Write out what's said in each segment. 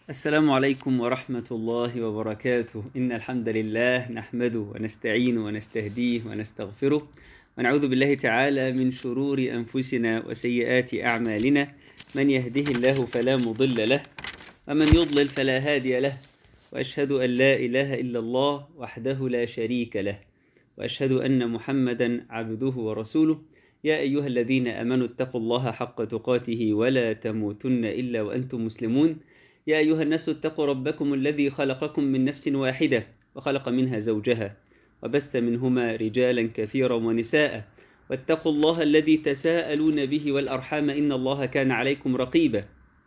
السلام عليكم ورحمة الله وبركاته إن الحمد لله نحمده ونستعين ونستهديه ونستغفره ونعوذ بالله تعالى من شرور أنفسنا وسيئات أعمالنا من يهده الله فلا مضل له ومن يضلل فلا هادي له وأشهد أن لا إله إلا الله وحده لا شريك له وأشهد أن محمدا عبده ورسوله يا أيها الذين أمنوا اتقوا الله حق تقاته ولا تموتن إلا وأنتم مسلمون يا أيها الناس اتقوا ربكم الذي خلقكم من نفس واحدة وخلق منها زوجها وبث منهما رجالا كثيرا ونساء واتقوا الله الذي تساءلون به والأرحام إن الله كان عليكم رقيبا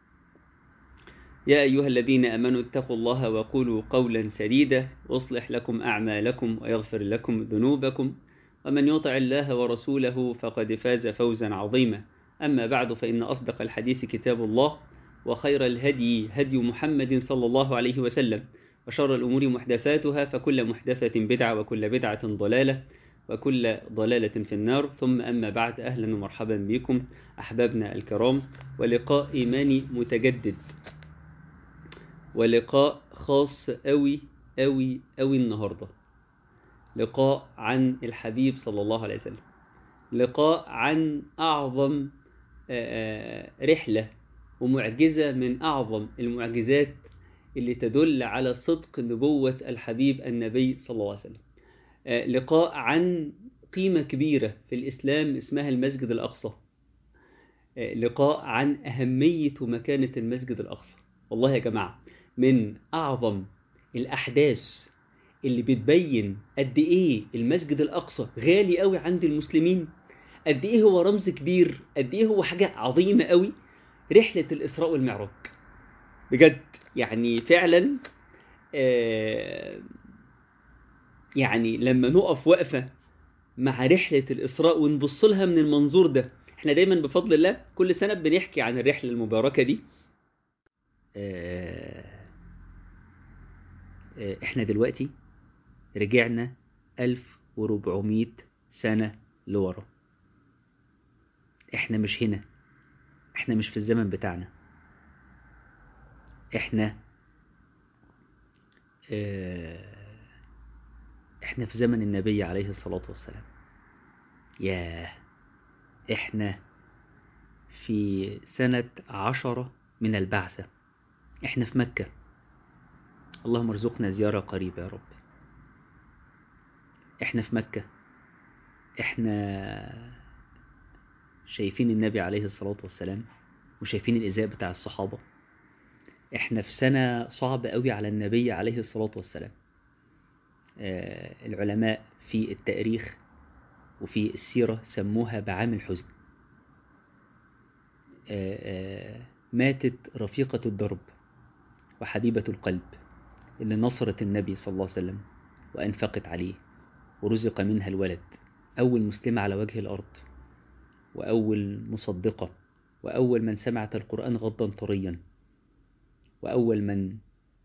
يا أيها الذين أمنوا اتقوا الله وقولوا قولا سديدا واصلح لكم أعمالكم ويغفر لكم ذنوبكم ومن يطع الله ورسوله فقد فاز فوزا عظيما أما بعد فإن أصدق الحديث كتاب الله وخير الهدي هدي محمد صلى الله عليه وسلم وشر الأمور محدثاتها فكل محدثة بدعة وكل بدعة ضلالة وكل ضلالة في النار ثم أما بعد أهلا ومرحبا بكم أحبابنا الكرام ولقاء إيماني متجدد ولقاء خاص أوي أوي أوي النهاردة لقاء عن الحبيب صلى الله عليه وسلم لقاء عن أعظم رحلة ومعجزة من أعظم المعجزات اللي تدل على صدق نبوة الحبيب النبي صلى الله عليه وسلم لقاء عن قيمة كبيرة في الإسلام اسمها المسجد الأقصى لقاء عن أهمية ومكانة المسجد الأقصى والله يا جماعة من أعظم الأحداث اللي بتبين قد إيه المسجد الأقصى غالي قوي عند المسلمين قد إيه هو رمز كبير قد إيه هو حاجة عظيمة قوي رحلة الإسراء والمعراج بجد يعني فعلا آه يعني لما نقف وقفة مع رحلة الإسراء ونبص لها من المنظور ده احنا دايما بفضل الله كل سنة بنحكي عن الرحلة المباركة دي آه آه احنا دلوقتي رجعنا 1400 سنة لورا احنا مش هنا احنا مش في الزمن بتاعنا احنا اه احنا في زمن النبي عليه الصلاة والسلام ياه احنا في سنة عشرة من البعثة احنا في مكة اللهم ارزقنا زيارة قريبة يا رب احنا في مكة احنا شايفين النبي عليه الصلاة والسلام وشايفين الإزاء بتاع الصحابة احنا في سنة صعبة قوي على النبي عليه الصلاة والسلام آه العلماء في التاريخ وفي السيرة سموها بعام الحزن آه آه ماتت رفيقة الدرب وحبيبة القلب اللي نصرت النبي صلى الله عليه وسلم وأنفقت عليه ورزق منها الولد أول مسلمة على وجه الأرض وأول مصدقة وأول من سمعت القرآن غضا طريا وأول من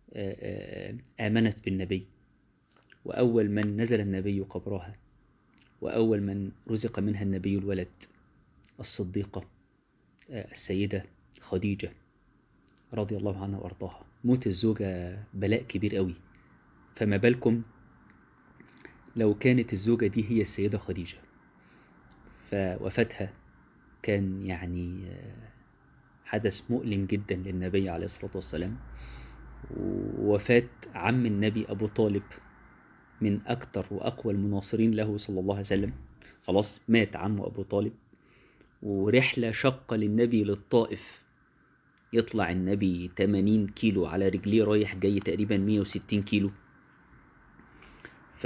آمنت بالنبي وأول من نزل النبي قبرها وأول من رزق منها النبي الولد الصديقة السيدة خديجة رضي الله عنها وأرضاها موت الزوجة بلاء كبير قوي فما بالكم لو كانت الزوجة دي هي السيدة خديجة فوفاتها كان يعني حدث مؤلم جدا للنبي عليه الصلاة والسلام ووفاة عم النبي أبو طالب من أكتر وأقوى المناصرين له صلى الله عليه وسلم خلاص مات عمه أبو طالب ورحلة شقة للنبي للطائف يطلع النبي 80 كيلو على رجليه رايح جاي تقريبا 160 كيلو ف...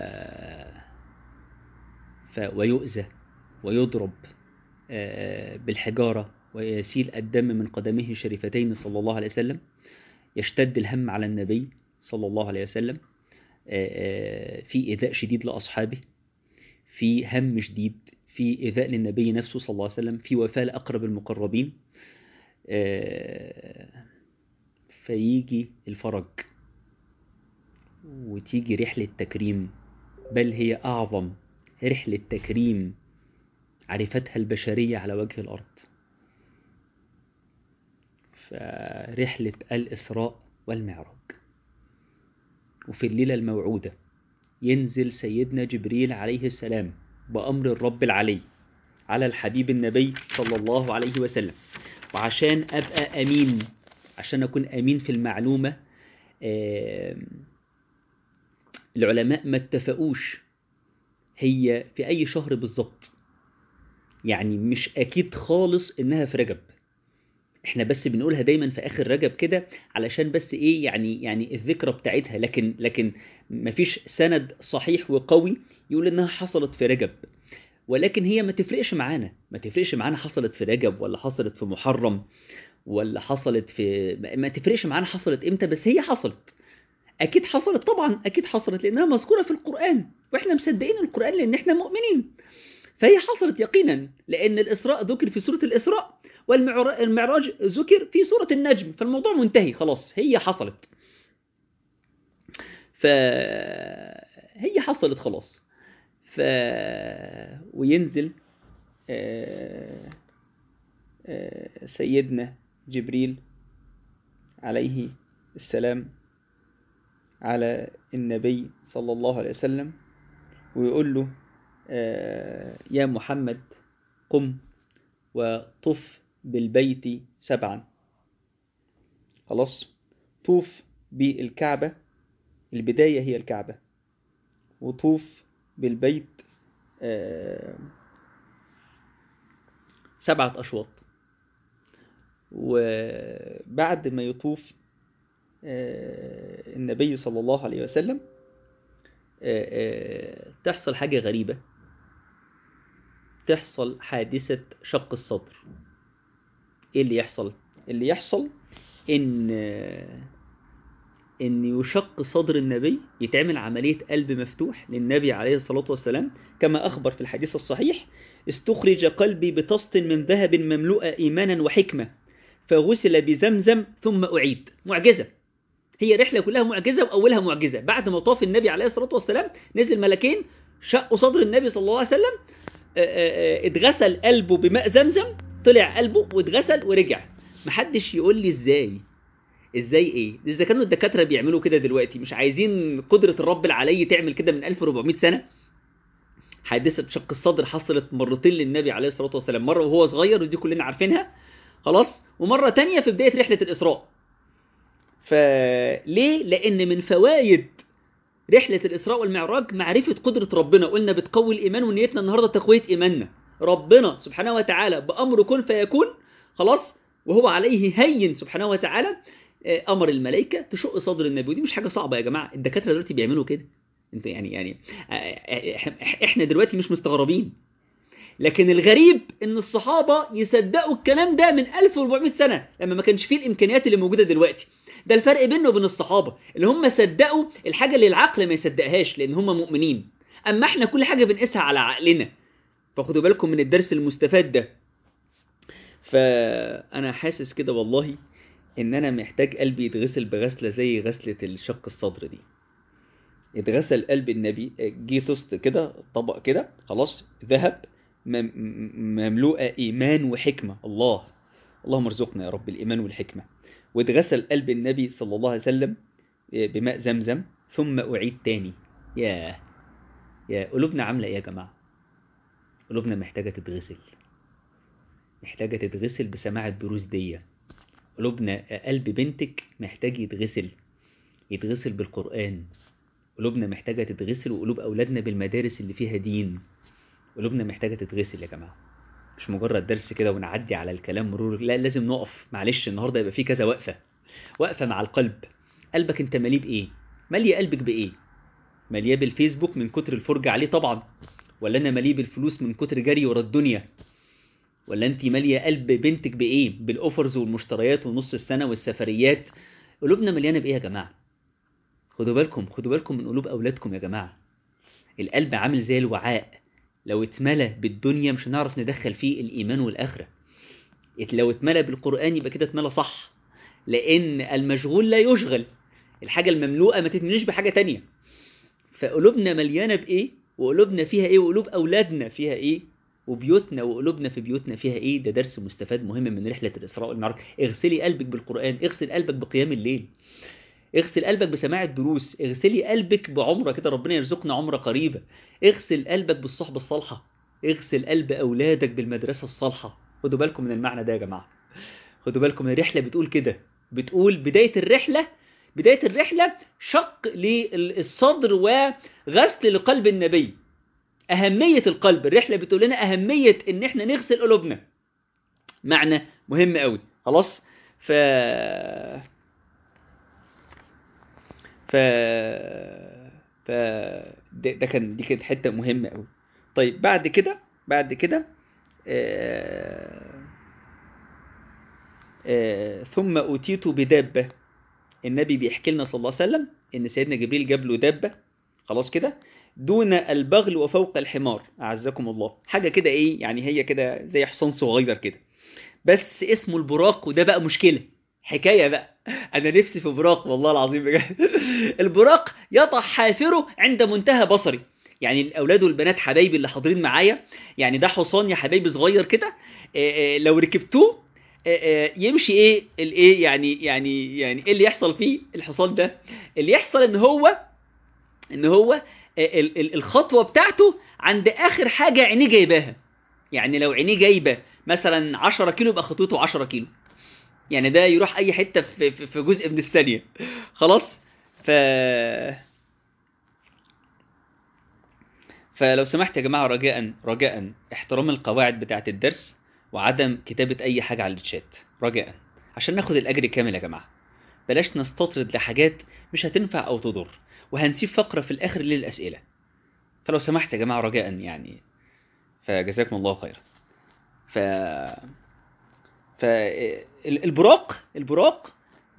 ف... ويؤذى ويضرب بالحجارة ويسيل الدم من قدمه الشريفتين صلى الله عليه وسلم يشتد الهم على النبي صلى الله عليه وسلم في إيذاء شديد لأصحابه في هم شديد في إيذاء للنبي نفسه صلى الله عليه وسلم في وفاة لأقرب المقربين فيجي الفرج وتيجي رحلة تكريم بل هي أعظم رحلة تكريم عرفتها البشرية على وجه الأرض فرحلة الإسراء والمعراج وفي الليلة الموعودة ينزل سيدنا جبريل عليه السلام بأمر الرب العلي على الحبيب النبي صلى الله عليه وسلم وعشان أبقى أمين عشان أكون أمين في المعلومة العلماء ما اتفقوش هي في أي شهر بالظبط يعني مش أكيد خالص إنها في رجب احنا بس بنقولها دايما في اخر رجب كده علشان بس ايه يعني يعني الذكرى بتاعتها لكن لكن مفيش سند صحيح وقوي يقول انها حصلت في رجب ولكن هي ما تفرقش معانا ما تفرقش معانا حصلت في رجب ولا حصلت في محرم ولا حصلت في ما تفرقش معانا حصلت امتى بس هي حصلت اكيد حصلت طبعا اكيد حصلت لانها مذكوره في القران واحنا مصدقين القران لان احنا مؤمنين فهي حصلت يقينا لان الاسراء ذكر في سوره الاسراء والمعراج ذكر في سوره النجم فالموضوع منتهي خلاص هي حصلت فهي حصلت خلاص ف وينزل سيدنا جبريل عليه السلام على النبي صلى الله عليه وسلم ويقول له يا محمد قم وطف بالبيت سبعا خلاص طوف بالكعبة البداية هي الكعبة وطوف بالبيت سبعة أشواط وبعد ما يطوف النبي صلى الله عليه وسلم تحصل حاجة غريبة تحصل حادثة شق الصدر ايه اللي يحصل اللي يحصل ان ان يشق صدر النبي يتعمل عملية قلب مفتوح للنبي عليه الصلاة والسلام كما أخبر في الحديث الصحيح استخرج قلبي بطست من ذهب مملوء إيمانا وحكمة فغسل بزمزم ثم أعيد معجزة هي رحلة كلها معجزة وأولها معجزة بعد ما طاف النبي عليه الصلاة والسلام نزل ملكين شقوا صدر النبي صلى الله عليه وسلم اتغسل قلبه بماء زمزم طلع قلبه واتغسل ورجع محدش يقول لي ازاي ازاي ايه اذا كانوا الدكاتره بيعملوا كده دلوقتي مش عايزين قدره الرب العلي تعمل كده من 1400 سنه حادثه شق الصدر حصلت مرتين للنبي عليه الصلاه والسلام مره وهو صغير ودي كلنا عارفينها خلاص ومره تانية في بدايه رحله الاسراء فليه لان من فوائد رحله الاسراء والمعراج معرفه قدره ربنا قلنا بتقوي الايمان ونيتنا النهارده تقويه ايماننا ربنا سبحانه وتعالى بامر كن فيكون خلاص وهو عليه هين سبحانه وتعالى امر الملائكه تشق صدر النبي ودي مش حاجه صعبه يا جماعه الدكاتره دلوقتي بيعملوا كده انت يعني يعني احنا دلوقتي مش مستغربين لكن الغريب ان الصحابه يصدقوا الكلام ده من 1400 سنه لما ما كانش فيه الامكانيات اللي موجوده دلوقتي ده الفرق بينه وبين الصحابه اللي هم صدقوا الحاجه اللي العقل ما يصدقهاش لان هم مؤمنين اما احنا كل حاجه بنقيسها على عقلنا فخدوا بالكم من الدرس المستفاد ده فانا حاسس كده والله ان انا محتاج قلبي يتغسل بغسله زي غسله الشق الصدر دي اتغسل قلب النبي جه طست كده طبق كده خلاص ذهب مملوءه ايمان وحكمه الله اللهم ارزقنا يا رب الايمان والحكمه واتغسل قلب النبي صلى الله عليه وسلم بماء زمزم ثم اعيد تاني يا يا قلوبنا عامله ايه يا جماعه قلوبنا محتاجه تتغسل محتاجه تتغسل بسماع الدروس دي قلوبنا قلب بنتك محتاج يتغسل يتغسل بالقرآن قلوبنا محتاجة تتغسل وقلوب أولادنا بالمدارس اللي فيها دين قلوبنا محتاجة تتغسل يا جماعة مش مجرد درس كده ونعدي على الكلام مرور لا لازم نقف معلش النهاردة يبقى فيه كذا وقفة وقفة مع القلب قلبك انت مليه بإيه مالية قلبك بإيه مالية بالفيسبوك من كتر الفرجة عليه طبعا ولا أنا ماليه بالفلوس من كتر جري ورا الدنيا ولا انت ماليه قلب بنتك بايه بالاوفرز والمشتريات ونص السنه والسفريات قلوبنا مليانه بايه يا جماعه خدوا بالكم خدوا بالكم من قلوب اولادكم يا جماعه القلب عامل زي الوعاء لو اتملى بالدنيا مش هنعرف ندخل فيه الايمان والاخره لو اتملى بالقران يبقى كده اتملى صح لان المشغول لا يشغل الحاجه المملوءه ما تتمليش بحاجه تانية فقلوبنا مليانه بايه وقلوبنا فيها ايه وقلوب اولادنا فيها ايه وبيوتنا وقلوبنا في بيوتنا فيها ايه ده درس مستفاد مهم من رحله الاسراء والمعراج اغسلي قلبك بالقران اغسل قلبك بقيام الليل اغسل قلبك بسماع الدروس اغسلي قلبك بعمره كده ربنا يرزقنا عمره قريبه اغسل قلبك بالصحبه الصالحه اغسل قلب اولادك بالمدرسه الصالحه خدوا بالكم من المعنى ده يا جماعه خدوا بالكم من الرحله بتقول كده بتقول بدايه الرحله بدايه الرحله شق للصدر وغسل لقلب النبي أهمية القلب الرحلة بتقول لنا أهمية إن إحنا نغسل قلوبنا معنى مهم قوي خلاص ف ف ف ده, ده كان دي كانت حتة مهمة قوي طيب بعد كده بعد كده آه... آه... ثم أوتيت بدابة النبي بيحكي لنا صلى الله عليه وسلم إن سيدنا جبريل جاب له دابة خلاص كده دون البغل وفوق الحمار أعزكم الله حاجة كده إيه يعني هي كده زي حصان صغير كده بس اسمه البراق وده بقى مشكلة حكاية بقى أنا نفسي في براق والله العظيم بجد البراق يطح حافره عند منتهى بصري يعني الأولاد والبنات حبايبي اللي حاضرين معايا يعني ده حصان يا حبايبي صغير كده لو ركبتوه يمشي ايه الايه يعني يعني يعني ايه اللي يحصل فيه الحصان ده اللي يحصل ان هو ان هو الخطوة بتاعته عند آخر حاجة عينيه جايباها يعني لو عينيه جايبة مثلا 10 كيلو يبقى خطوته 10 كيلو يعني ده يروح أي حتة في, في جزء من الثانية خلاص ف فلو سمحت يا جماعة رجاء رجاء احترام القواعد بتاعة الدرس وعدم كتابة أي حاجة على الشات رجاء عشان ناخد الأجر كامل يا جماعة بلاش نستطرد لحاجات مش هتنفع أو تضر وهنسيب فقرة في الآخر للأسئلة فلو سمحت يا جماعة رجاء يعني فجزاكم الله خيرا ف ف البراق البراق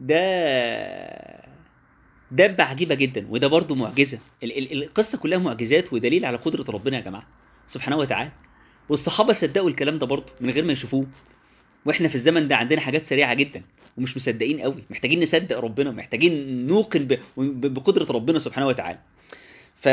ده دابة عجيبة جدا وده برضو معجزة القصة كلها معجزات ودليل على قدرة ربنا يا جماعة سبحانه وتعالى والصحابة صدقوا الكلام ده برضو من غير ما يشوفوه واحنا في الزمن ده عندنا حاجات سريعة جدا ومش مصدقين قوي محتاجين نصدق ربنا محتاجين نوقن ب... بقدرة ربنا سبحانه وتعالى ف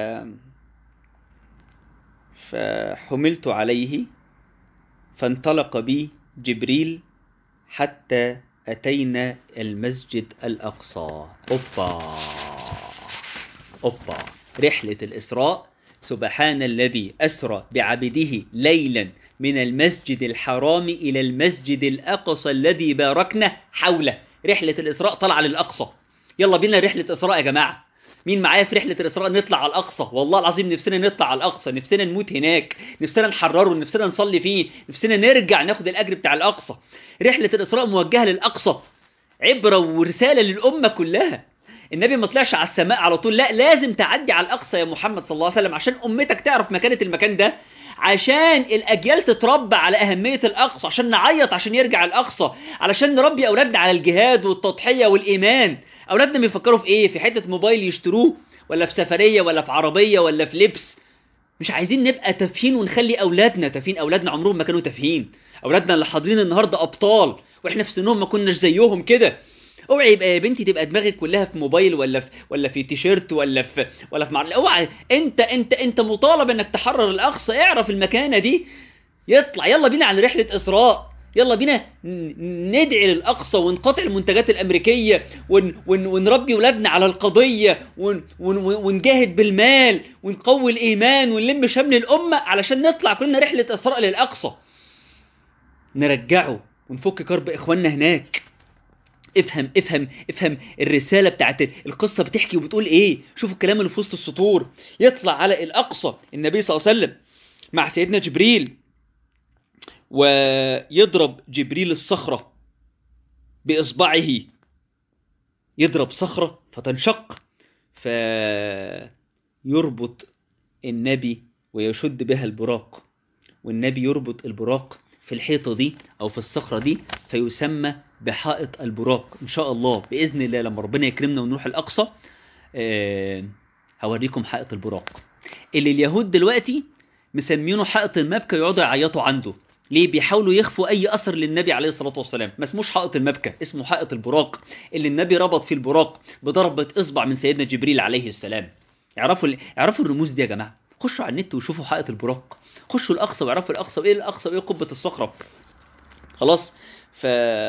فحملت عليه فانطلق بي جبريل حتى أتينا المسجد الأقصى أوبا أوبا رحلة الإسراء سبحان الذي أسرى بعبده ليلا من المسجد الحرام إلى المسجد الأقصى الذي باركنا حوله رحلة الإسراء طلع للأقصى يلا بينا رحلة إسراء يا جماعة مين معايا في رحلة الإسراء نطلع على الأقصى والله العظيم نفسنا نطلع على الأقصى نفسنا نموت هناك نفسنا نحرره نفسنا نصلي فيه نفسنا نرجع ناخد الأجر بتاع الأقصى رحلة الإسراء موجهة للأقصى عبرة ورسالة للأمة كلها النبي ما طلعش على السماء على طول لا لازم تعدي على الأقصى يا محمد صلى الله عليه وسلم عشان أمتك تعرف مكانة المكان ده عشان الأجيال تتربى على أهمية الأقصى عشان نعيط عشان يرجع الأقصى علشان نربي أولادنا على الجهاد والتضحية والإيمان أولادنا بيفكروا في إيه في حتة موبايل يشتروه ولا في سفرية ولا في عربية ولا في لبس مش عايزين نبقى تافهين ونخلي أولادنا تافهين أولادنا عمرهم ما كانوا تافهين أولادنا اللي حاضرين النهاردة أبطال وإحنا في سنهم ما كناش زيهم كده اوعي يبقى يا بنتي تبقى دماغك كلها في موبايل ولا في ولا في تيشيرت ولا في ولا في معرض اوعي انت انت انت مطالب انك تحرر الاقصى اعرف المكانه دي يطلع يلا بينا على رحله اسراء يلا بينا ندعي للاقصى ونقاطع المنتجات الامريكيه ون ون ونربي ولادنا على القضيه ون ون ونجاهد بالمال ونقوي الايمان ونلم شمل الامه علشان نطلع كلنا رحله اسراء للاقصى نرجعه ونفك كرب اخواننا هناك افهم افهم افهم الرسالة بتاعت القصة بتحكي وبتقول ايه شوفوا الكلام اللي في وسط السطور يطلع على الأقصى النبي صلى الله عليه وسلم مع سيدنا جبريل ويضرب جبريل الصخرة بإصبعه يضرب صخرة فتنشق فيربط النبي ويشد بها البراق والنبي يربط البراق في الحيطة دي أو في الصخرة دي فيسمى بحائط البراق إن شاء الله بإذن الله لما ربنا يكرمنا ونروح الأقصى أه هوريكم حائط البراق اللي اليهود دلوقتي مسمينه حائط المبكى يقعدوا يعيطوا عنده ليه بيحاولوا يخفوا أي أثر للنبي عليه الصلاة والسلام ما اسموش حائط المبكى اسمه حائط البراق اللي النبي ربط فيه البراق بضربة إصبع من سيدنا جبريل عليه السلام يعرفوا يعرفوا الرموز دي يا جماعة خشوا على النت وشوفوا حائط البراق خشوا الاقصى واعرفوا الاقصى وايه الاقصى وايه قبه الصخره خلاص ف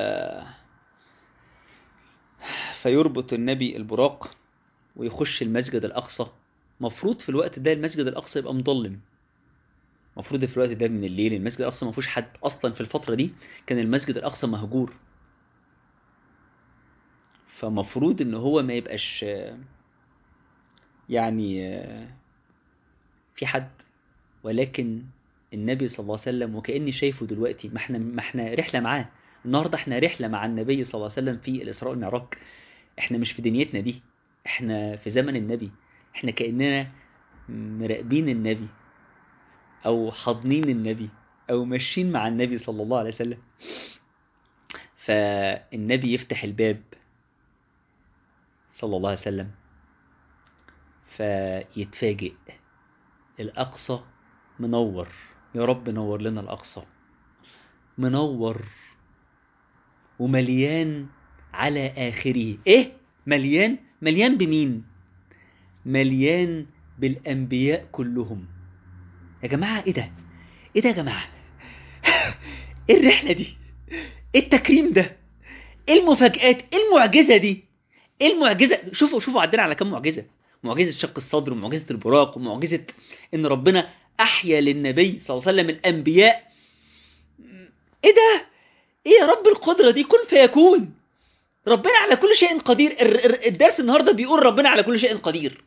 فيربط النبي البراق ويخش المسجد الاقصى مفروض في الوقت ده المسجد الاقصى يبقى مظلم مفروض في الوقت ده من الليل المسجد الاقصى ما فيهوش حد اصلا في الفتره دي كان المسجد الاقصى مهجور فمفروض ان هو ما يبقاش يعني في حد ولكن النبي صلى الله عليه وسلم وكاني شايفه دلوقتي ما احنا ما احنا رحله معاه النهارده احنا رحله مع النبي صلى الله عليه وسلم في الاسراء والمعراج احنا مش في دنيتنا دي احنا في زمن النبي احنا كاننا مراقبين النبي او حاضنين النبي او ماشيين مع النبي صلى الله عليه وسلم فالنبي يفتح الباب صلى الله عليه وسلم فيتفاجئ الأقصى منور يا رب نور لنا الأقصى منور ومليان على آخره إيه؟ مليان؟ مليان بمين؟ مليان بالأنبياء كلهم يا جماعة إيه ده؟ إيه ده يا جماعة؟ إيه الرحلة دي؟ إيه التكريم ده؟ إيه المفاجآت؟ إيه المعجزة دي؟ إيه المعجزة؟ شوفوا شوفوا عدينا على كم معجزة معجزة شق الصدر ومعجزة البراق ومعجزة إن ربنا أحيا للنبي صلى الله عليه وسلم الأنبياء إيه ده؟ إيه يا رب القدرة دي كن فيكون ربنا على كل شيء قدير الدرس النهاردة بيقول ربنا على كل شيء قدير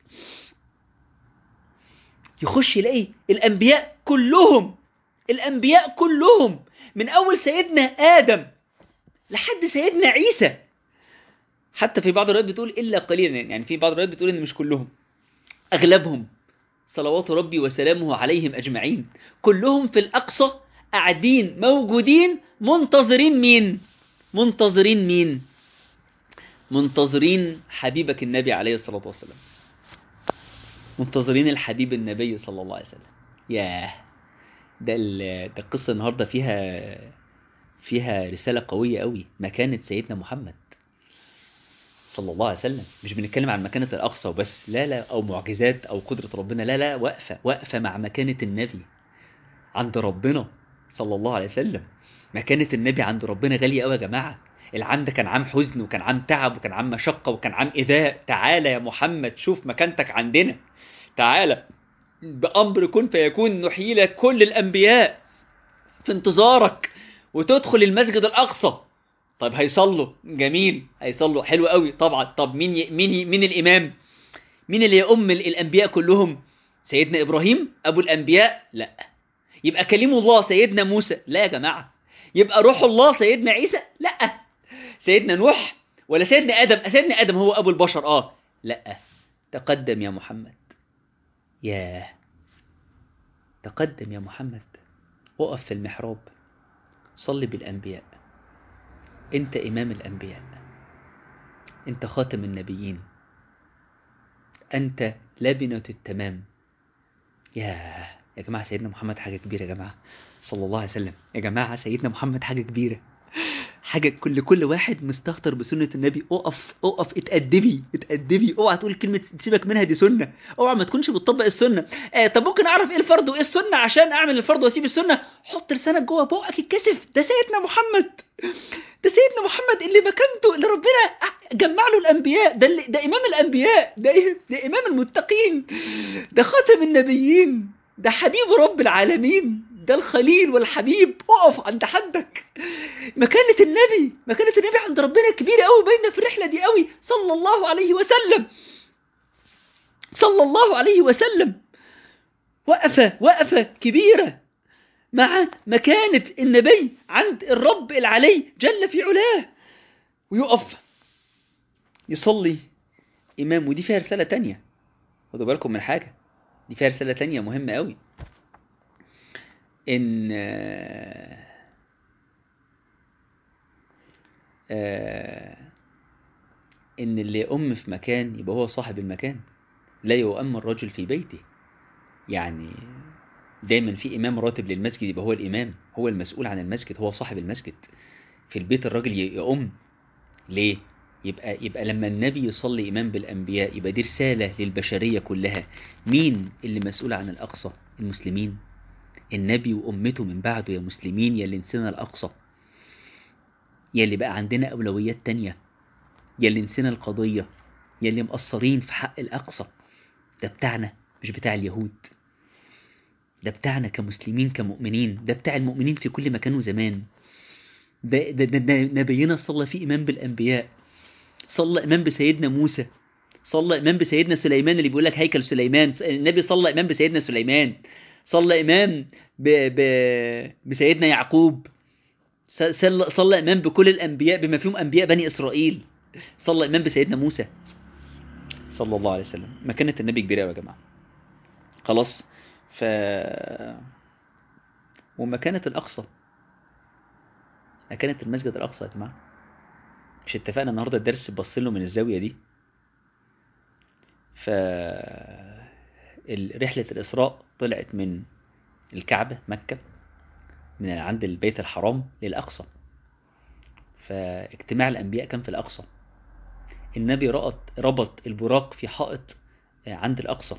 يخش يلاقي الأنبياء كلهم الأنبياء كلهم من أول سيدنا آدم لحد سيدنا عيسى حتى في بعض الروايات بتقول إلا قليلا يعني في بعض الروايات بتقول إن مش كلهم أغلبهم صلوات ربي وسلامه عليهم أجمعين كلهم في الأقصى قاعدين موجودين منتظرين مين منتظرين مين منتظرين حبيبك النبي عليه الصلاة والسلام منتظرين الحبيب النبي صلى الله عليه وسلم ياه ده ده القصة النهاردة فيها فيها رسالة قوية قوي مكانة سيدنا محمد صلى الله عليه وسلم مش بنتكلم عن مكانة الأقصى وبس لا لا أو معجزات أو قدرة ربنا لا لا واقفة واقفة مع مكانة النبي عند ربنا صلى الله عليه وسلم مكانة النبي عند ربنا غالية قوي يا جماعة العام ده كان عام حزن وكان عام تعب وكان عام مشقة وكان عام إيذاء تعالى يا محمد شوف مكانتك عندنا تعالى بأمر كن فيكون نحيي لك كل الأنبياء في انتظارك وتدخل المسجد الأقصى طيب هيصلوا جميل هيصلوا حلو قوي طبعا طب مين ي... مين ي... مين الإمام مين اللي يؤم الأنبياء كلهم سيدنا إبراهيم أبو الأنبياء لا يبقى كليم الله سيدنا موسى لا يا جماعة يبقى روح الله سيدنا عيسى لا سيدنا نوح ولا سيدنا آدم سيدنا آدم هو أبو البشر آه لا تقدم يا محمد ياه تقدم يا محمد وقف في المحراب صلي بالأنبياء أنت إمام الأنبياء أنت خاتم النبيين أنت لبنة التمام ياه يا جماعة سيدنا محمد حاجة كبيرة يا جماعة صلى الله عليه وسلم يا جماعة سيدنا محمد حاجة كبيرة حاجة كل كل واحد مستهتر بسنة النبي اقف اقف اتأدبي اتأدبي اوعى تقول كلمة تسيبك منها دي سنة اوعى ما تكونش بتطبق السنة آه طب ممكن اعرف ايه الفرض وايه السنة عشان اعمل الفرض واسيب السنة حط لسانك جوه بقك الكسف ده سيدنا محمد ده سيدنا محمد اللي مكانته اللي ربنا جمع له الانبياء ده اللي ده امام الانبياء ده, ده امام المتقين ده خاتم النبيين ده حبيب رب العالمين ده الخليل والحبيب اقف عند حدك مكانة النبي مكانة النبي عند ربنا كبيرة قوي باينة في الرحلة دي قوي صلى الله عليه وسلم صلى الله عليه وسلم وقفة وقفة كبيرة مع مكانة النبي عند الرب العلي جل في علاه ويقف يصلي إمام ودي فيها رسالة تانية خدوا بالكم من حاجة دي فيها رسالة تانية مهمة قوي ان ان اللي يؤم في مكان يبقى هو صاحب المكان لا يؤم الرجل في بيته يعني دايما في امام راتب للمسجد يبقى هو الامام هو المسؤول عن المسجد هو صاحب المسجد في البيت الراجل يؤم ليه يبقى يبقى لما النبي يصلي إمام بالأنبياء يبقى دي رسالة للبشرية كلها مين اللي مسؤول عن الأقصى المسلمين النبي وأمته من بعده يا مسلمين يا اللي نسينا الأقصى يا اللي بقى عندنا أولويات تانية يا اللي نسينا القضية يا اللي مقصرين في حق الأقصى ده بتاعنا مش بتاع اليهود ده بتاعنا كمسلمين كمؤمنين ده بتاع المؤمنين في كل مكان وزمان ده, ده, ده, ده نبينا صلى فيه إمام بالأنبياء صلى إمام بسيدنا موسى صلى إمام بسيدنا سليمان اللي بيقول لك هيكل سليمان النبي صلى إمام بسيدنا سليمان صلى إمام ب... ب... بسيدنا يعقوب صلى, صلى إمام بكل الأنبياء بما فيهم أنبياء بني إسرائيل صلى إمام بسيدنا موسى صلى الله عليه وسلم مكانة النبي كبيرة يا جماعة خلاص ف ومكانة الأقصى مكانة المسجد الأقصى يا جماعة مش اتفقنا النهاردة الدرس بص له من الزاوية دي ف رحلة الإسراء طلعت من الكعبة مكة من عند البيت الحرام للأقصى فاجتماع الأنبياء كان في الأقصى النبي ربط ربط البراق في حائط عند الأقصى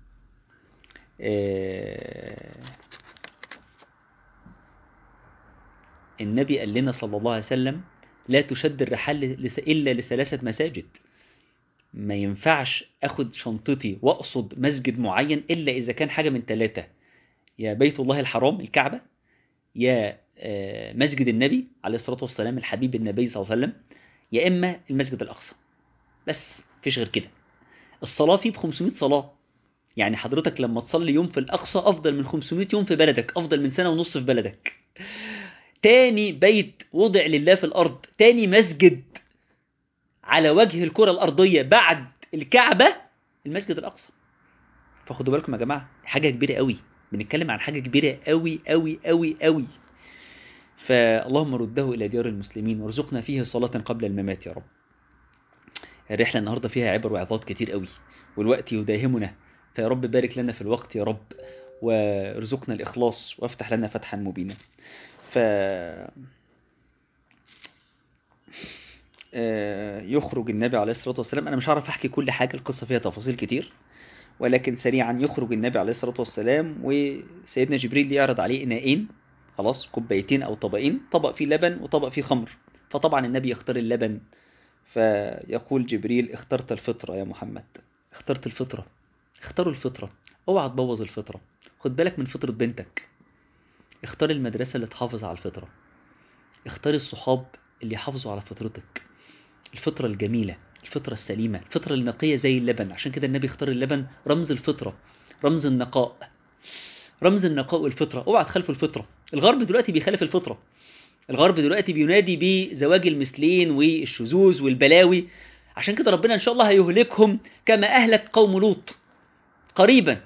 النبي قال لنا صلى الله عليه وسلم لا تشد الرحال إلا لثلاثة مساجد ما ينفعش أخد شنطتي وأقصد مسجد معين إلا إذا كان حاجة من ثلاثة يا بيت الله الحرام الكعبة يا مسجد النبي عليه الصلاة والسلام الحبيب النبي صلى الله عليه وسلم يا إما المسجد الأقصى بس فيش غير كده الصلاة فيه ب 500 صلاة يعني حضرتك لما تصلي يوم في الأقصى أفضل من 500 يوم في بلدك أفضل من سنة ونص في بلدك تاني بيت وضع لله في الأرض تاني مسجد على وجه الكرة الأرضية بعد الكعبة المسجد الأقصى فخدوا بالكم يا جماعة حاجة كبيرة قوي بنتكلم عن حاجة كبيرة قوي قوي قوي قوي فاللهم رده إلى ديار المسلمين وارزقنا فيه صلاة قبل الممات يا رب الرحلة النهاردة فيها عبر وعظات كتير قوي والوقت يداهمنا فيا رب بارك لنا في الوقت يا رب وارزقنا الإخلاص وافتح لنا فتحا مبينا ف يخرج النبي عليه الصلاة والسلام أنا مش عارف أحكي كل حاجة القصة فيها تفاصيل كتير ولكن سريعا يخرج النبي عليه الصلاة والسلام وسيدنا جبريل يعرض عليه إناءين خلاص كوبايتين أو طبقين طبق فيه لبن وطبق فيه خمر فطبعا النبي يختار اللبن فيقول جبريل اخترت الفطرة يا محمد اخترت الفطرة اختاروا الفطرة اوعى تبوظ الفطرة خد بالك من فطرة بنتك اختار المدرسة اللي تحافظ على الفطرة اختار الصحاب اللي يحافظوا على فطرتك الفطرة الجميلة الفطرة السليمة الفطرة النقية زي اللبن عشان كده النبي اختار اللبن رمز الفطرة رمز النقاء رمز النقاء والفطرة اوعى تخالفوا الفطرة الغرب دلوقتي بيخالف الفطرة الغرب دلوقتي بينادي بزواج المثلين والشذوذ والبلاوي عشان كده ربنا ان شاء الله هيهلكهم كما اهلك قوم لوط قريبا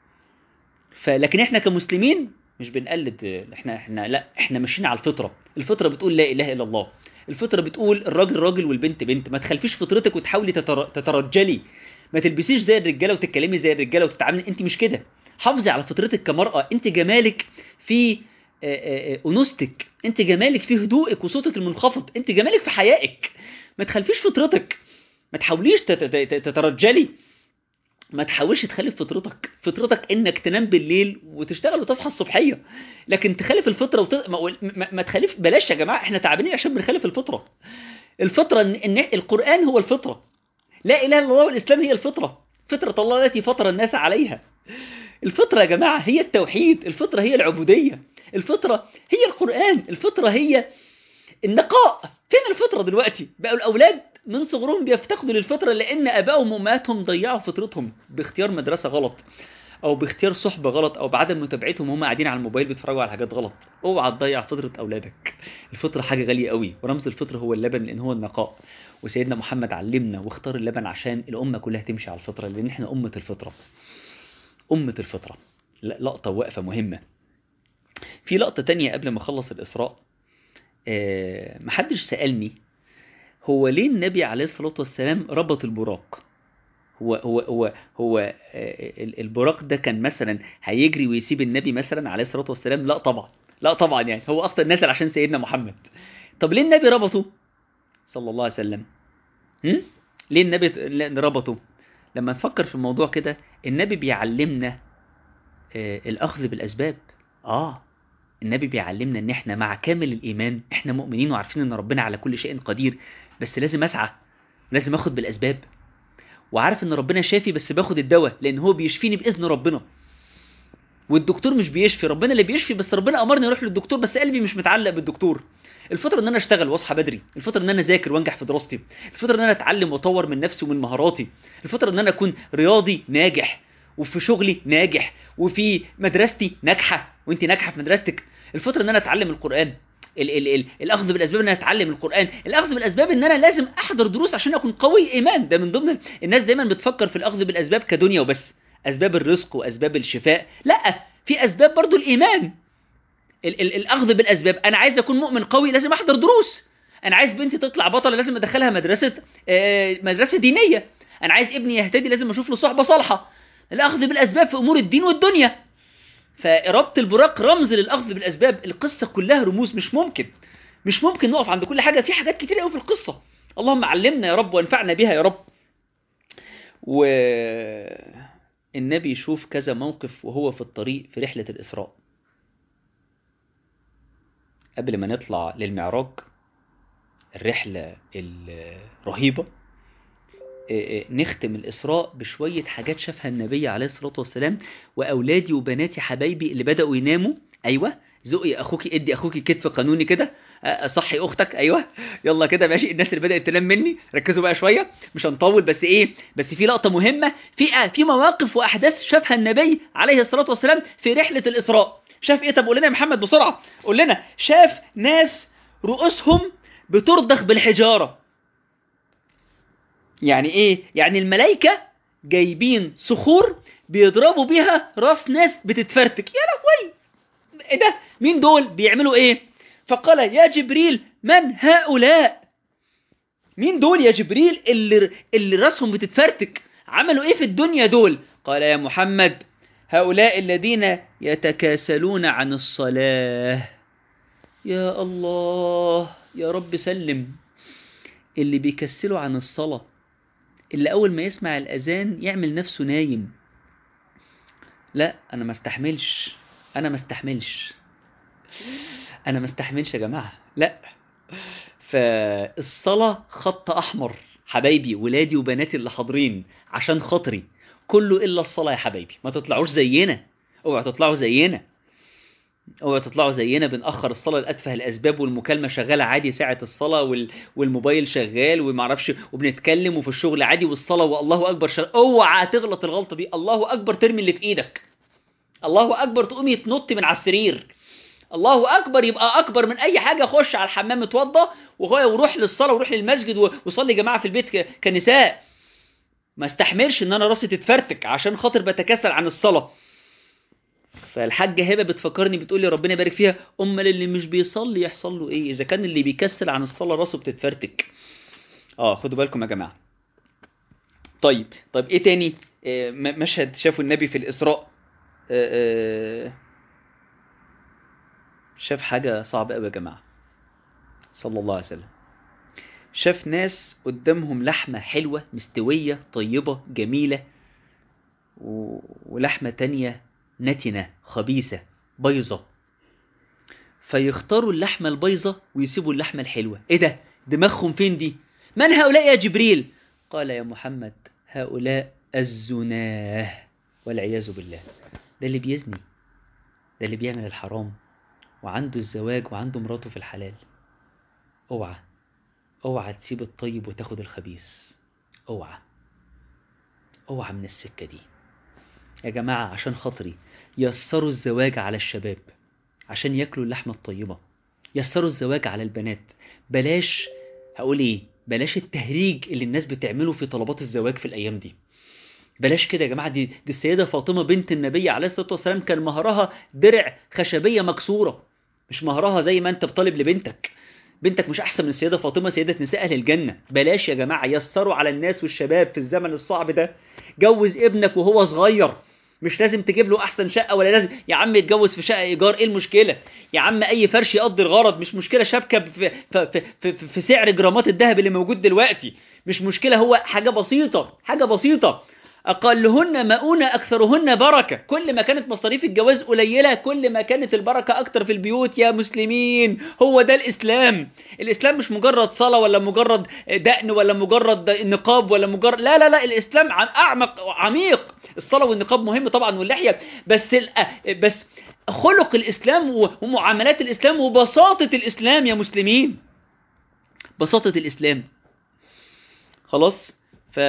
فلكن احنا كمسلمين مش بنقلد احنا احنا لا احنا ماشيين على الفطره الفطره بتقول لا اله الا الله الفطره بتقول الراجل راجل والبنت بنت ما تخلفيش فطرتك وتحاولي تتر... تترجلي ما تلبسيش زي الرجاله وتتكلمي زي الرجاله وتتعاملي انت مش كده حافظي على فطرتك كمراه انت جمالك في انوثتك انت جمالك في هدوءك وصوتك المنخفض انت جمالك في حيائك ما تخلفيش فطرتك ما تحاوليش تترجلي ما تحاولش تخالف فطرتك فطرتك انك تنام بالليل وتشتغل وتصحى الصبحيه لكن تخالف الفطره وت... ما... ما... ما تخالف بلاش يا جماعه احنا تعبانين عشان بنخالف الفطره الفطره ان... ان القران هو الفطره لا اله الا الله والاسلام هي الفطره فطره الله التي فطر الناس عليها الفطره يا جماعه هي التوحيد الفطره هي العبوديه الفطره هي القران الفطره هي النقاء فين الفطره دلوقتي بقوا الاولاد من صغرهم بيفتقدوا للفطره لان ابائهم وامهاتهم ضيعوا فطرتهم باختيار مدرسه غلط او باختيار صحبه غلط او بعدم متابعتهم وهم قاعدين على الموبايل بيتفرجوا على حاجات غلط اوعى تضيع فطره اولادك الفطره حاجه غاليه قوي ورمز الفطره هو اللبن لان هو النقاء وسيدنا محمد علمنا واختار اللبن عشان الامه كلها تمشي على الفطره لان احنا امه الفطره امه الفطره لقطه وقفه مهمه في لقطه تانية قبل ما اخلص الاسراء أه محدش سالني هو ليه النبي عليه الصلاة والسلام ربط البراق هو هو هو هو البراق ده كان مثلا هيجري ويسيب النبي مثلا عليه الصلاة والسلام لا طبعا لا طبعا يعني هو اصلا نزل عشان سيدنا محمد طب ليه النبي ربطه صلى الله عليه وسلم هم؟ ليه النبي لا- ربطه لما نفكر في الموضوع كده النبي بيعلمنا آه الاخذ بالاسباب اه النبي بيعلمنا ان احنا مع كامل الايمان احنا مؤمنين وعارفين ان ربنا على كل شيء قدير بس لازم اسعى لازم اخد بالاسباب وعارف ان ربنا شافي بس باخد الدواء لان هو بيشفيني باذن ربنا والدكتور مش بيشفي ربنا اللي بيشفي بس ربنا امرني اروح للدكتور بس قلبي مش متعلق بالدكتور الفطره ان انا اشتغل واصحى بدري الفطره ان انا اذاكر وانجح في دراستي الفطره ان انا اتعلم واطور من نفسي ومن مهاراتي الفطره ان انا اكون رياضي ناجح وفي شغلي ناجح وفي مدرستي ناجحه وانت ناجحه في مدرستك الفطره ان انا اتعلم القران ال ال ال الاخذ بالاسباب ان انا اتعلم القران الاخذ بالاسباب ان انا لازم احضر دروس عشان اكون قوي ايمان ده من ضمن الناس دايما بتفكر في الاخذ بالاسباب كدنيا وبس اسباب الرزق واسباب الشفاء لا في اسباب برضو الايمان ال ال الاخذ بالاسباب انا عايز اكون مؤمن قوي لازم احضر دروس انا عايز بنتي تطلع بطله لازم ادخلها مدرسه آه، مدرسه دينيه انا عايز ابني يهتدي لازم اشوف له صحبه صالحه الاخذ بالاسباب في امور الدين والدنيا فربط البراق رمز للاخذ بالاسباب القصه كلها رموز مش ممكن مش ممكن نقف عند كل حاجه في حاجات كتير قوي في القصه اللهم علمنا يا رب وانفعنا بها يا رب و النبي يشوف كذا موقف وهو في الطريق في رحلة الإسراء قبل ما نطلع للمعراج الرحلة الرهيبة إيه إيه، نختم الإسراء بشوية حاجات شافها النبي عليه الصلاة والسلام وأولادي وبناتي حبايبي اللي بدأوا يناموا أيوة زقي أخوكي ادي أخوكي كتف قانوني كده أه، صحي أختك أيوة يلا كده ماشي الناس اللي بدأت تنام مني ركزوا بقى شوية مش هنطول بس إيه بس في لقطة مهمة في آه، في مواقف وأحداث شافها النبي عليه الصلاة والسلام في رحلة الإسراء شاف إيه طب قول لنا يا محمد بسرعة قول لنا شاف ناس رؤوسهم بترضخ بالحجارة يعني ايه يعني الملائكة جايبين صخور بيضربوا بيها راس ناس بتتفرتك يا لهوي ايه ده مين دول بيعملوا ايه فقال يا جبريل من هؤلاء مين دول يا جبريل اللي اللي راسهم بتتفرتك عملوا ايه في الدنيا دول قال يا محمد هؤلاء الذين يتكاسلون عن الصلاة يا الله يا رب سلم اللي بيكسلوا عن الصلاة اللي أول ما يسمع الأذان يعمل نفسه نايم لا أنا ما استحملش أنا ما استحملش أنا ما استحملش يا جماعة لا فالصلاة خط أحمر حبايبي ولادي وبناتي اللي حاضرين عشان خاطري كله إلا الصلاة يا حبايبي ما تطلعوش زينا اوعوا تطلعوا زينا اوعوا تطلعوا زينا بنأخر الصلاة لأتفه الأسباب والمكالمة شغالة عادي ساعة الصلاة وال... والموبايل شغال ومعرفش وبنتكلم وفي الشغل عادي والصلاة والله أكبر شغال اوعى تغلط الغلطة دي الله أكبر ترمي اللي في إيدك الله أكبر تقوم تنط من على السرير الله أكبر يبقى أكبر من أي حاجة خش على الحمام اتوضى وهو وروح للصلاة وروح للمسجد و- وصلي جماعة في البيت ك... كنساء ما استحملش ان انا راسي تتفرتك عشان خاطر بتكاسل عن الصلاه فالحاجه هبه بتفكرني بتقول لي ربنا يبارك فيها امال اللي مش بيصلي يحصل له ايه اذا كان اللي بيكسل عن الصلاه راسه بتتفرتك اه خدوا بالكم يا جماعه طيب طيب ايه تاني آه، م- مشهد شافه النبي في الاسراء آه، آه، شاف حاجه صعبه قوي يا جماعه صلى الله عليه وسلم شاف ناس قدامهم لحمة حلوة مستوية طيبة جميلة و... ولحمة تانية نتنة خبيثة بيضة فيختاروا اللحمة البيضة ويسيبوا اللحمة الحلوة ايه ده دماغهم فين دي من هؤلاء يا جبريل قال يا محمد هؤلاء الزناه والعياذ بالله ده اللي بيزني ده اللي بيعمل الحرام وعنده الزواج وعنده مراته في الحلال اوعى اوعى تسيب الطيب وتاخد الخبيث اوعى اوعى من السكة دي يا جماعة عشان خاطري يسروا الزواج على الشباب عشان ياكلوا اللحمة الطيبة يسروا الزواج على البنات بلاش هقول ايه بلاش التهريج اللي الناس بتعمله في طلبات الزواج في الايام دي بلاش كده يا جماعة دي, دي السيدة فاطمة بنت النبي عليه الصلاة والسلام كان مهرها درع خشبية مكسورة مش مهرها زي ما انت بطالب لبنتك بنتك مش احسن من السيده فاطمه سيده نساء اهل الجنه بلاش يا جماعه يسروا على الناس والشباب في الزمن الصعب ده جوز ابنك وهو صغير مش لازم تجيب له احسن شقه ولا لازم يا عم يتجوز في شقه ايجار ايه المشكله يا عم اي فرش يقضي الغرض مش مشكله شبكه في, في, في, في, في سعر جرامات الذهب اللي موجود دلوقتي مش مشكله هو حاجه بسيطه حاجه بسيطه أقلهن مؤونة أكثرهن بركة كل ما كانت مصاريف الجواز قليلة كل ما كانت البركة أكتر في البيوت يا مسلمين هو ده الإسلام الإسلام مش مجرد صلاة ولا مجرد دقن ولا مجرد نقاب ولا مجرد لا لا لا الإسلام أعمق عميق الصلاة والنقاب مهم طبعا واللحية بس بس خلق الإسلام ومعاملات الإسلام وبساطة الإسلام يا مسلمين بساطة الإسلام خلاص ف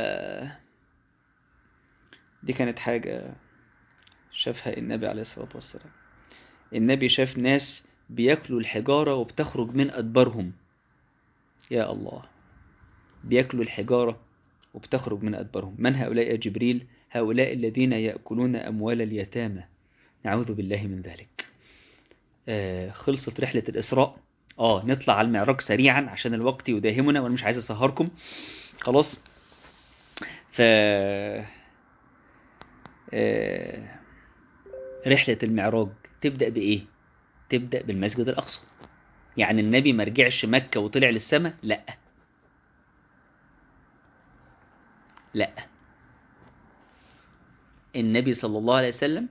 دي كانت حاجة شافها النبي عليه الصلاة والسلام النبي شاف ناس بياكلوا الحجارة وبتخرج من أدبارهم يا الله بياكلوا الحجارة وبتخرج من أدبارهم من هؤلاء يا جبريل هؤلاء الذين يأكلون أموال اليتامى نعوذ بالله من ذلك آه خلصت رحلة الإسراء آه نطلع على المعراج سريعا عشان الوقت يداهمنا وأنا مش عايز أسهركم خلاص ف آه رحلة المعراج تبدأ بإيه؟ تبدأ بالمسجد الأقصى يعني النبي ما رجعش مكة وطلع للسماء لا لا النبي صلى الله عليه وسلم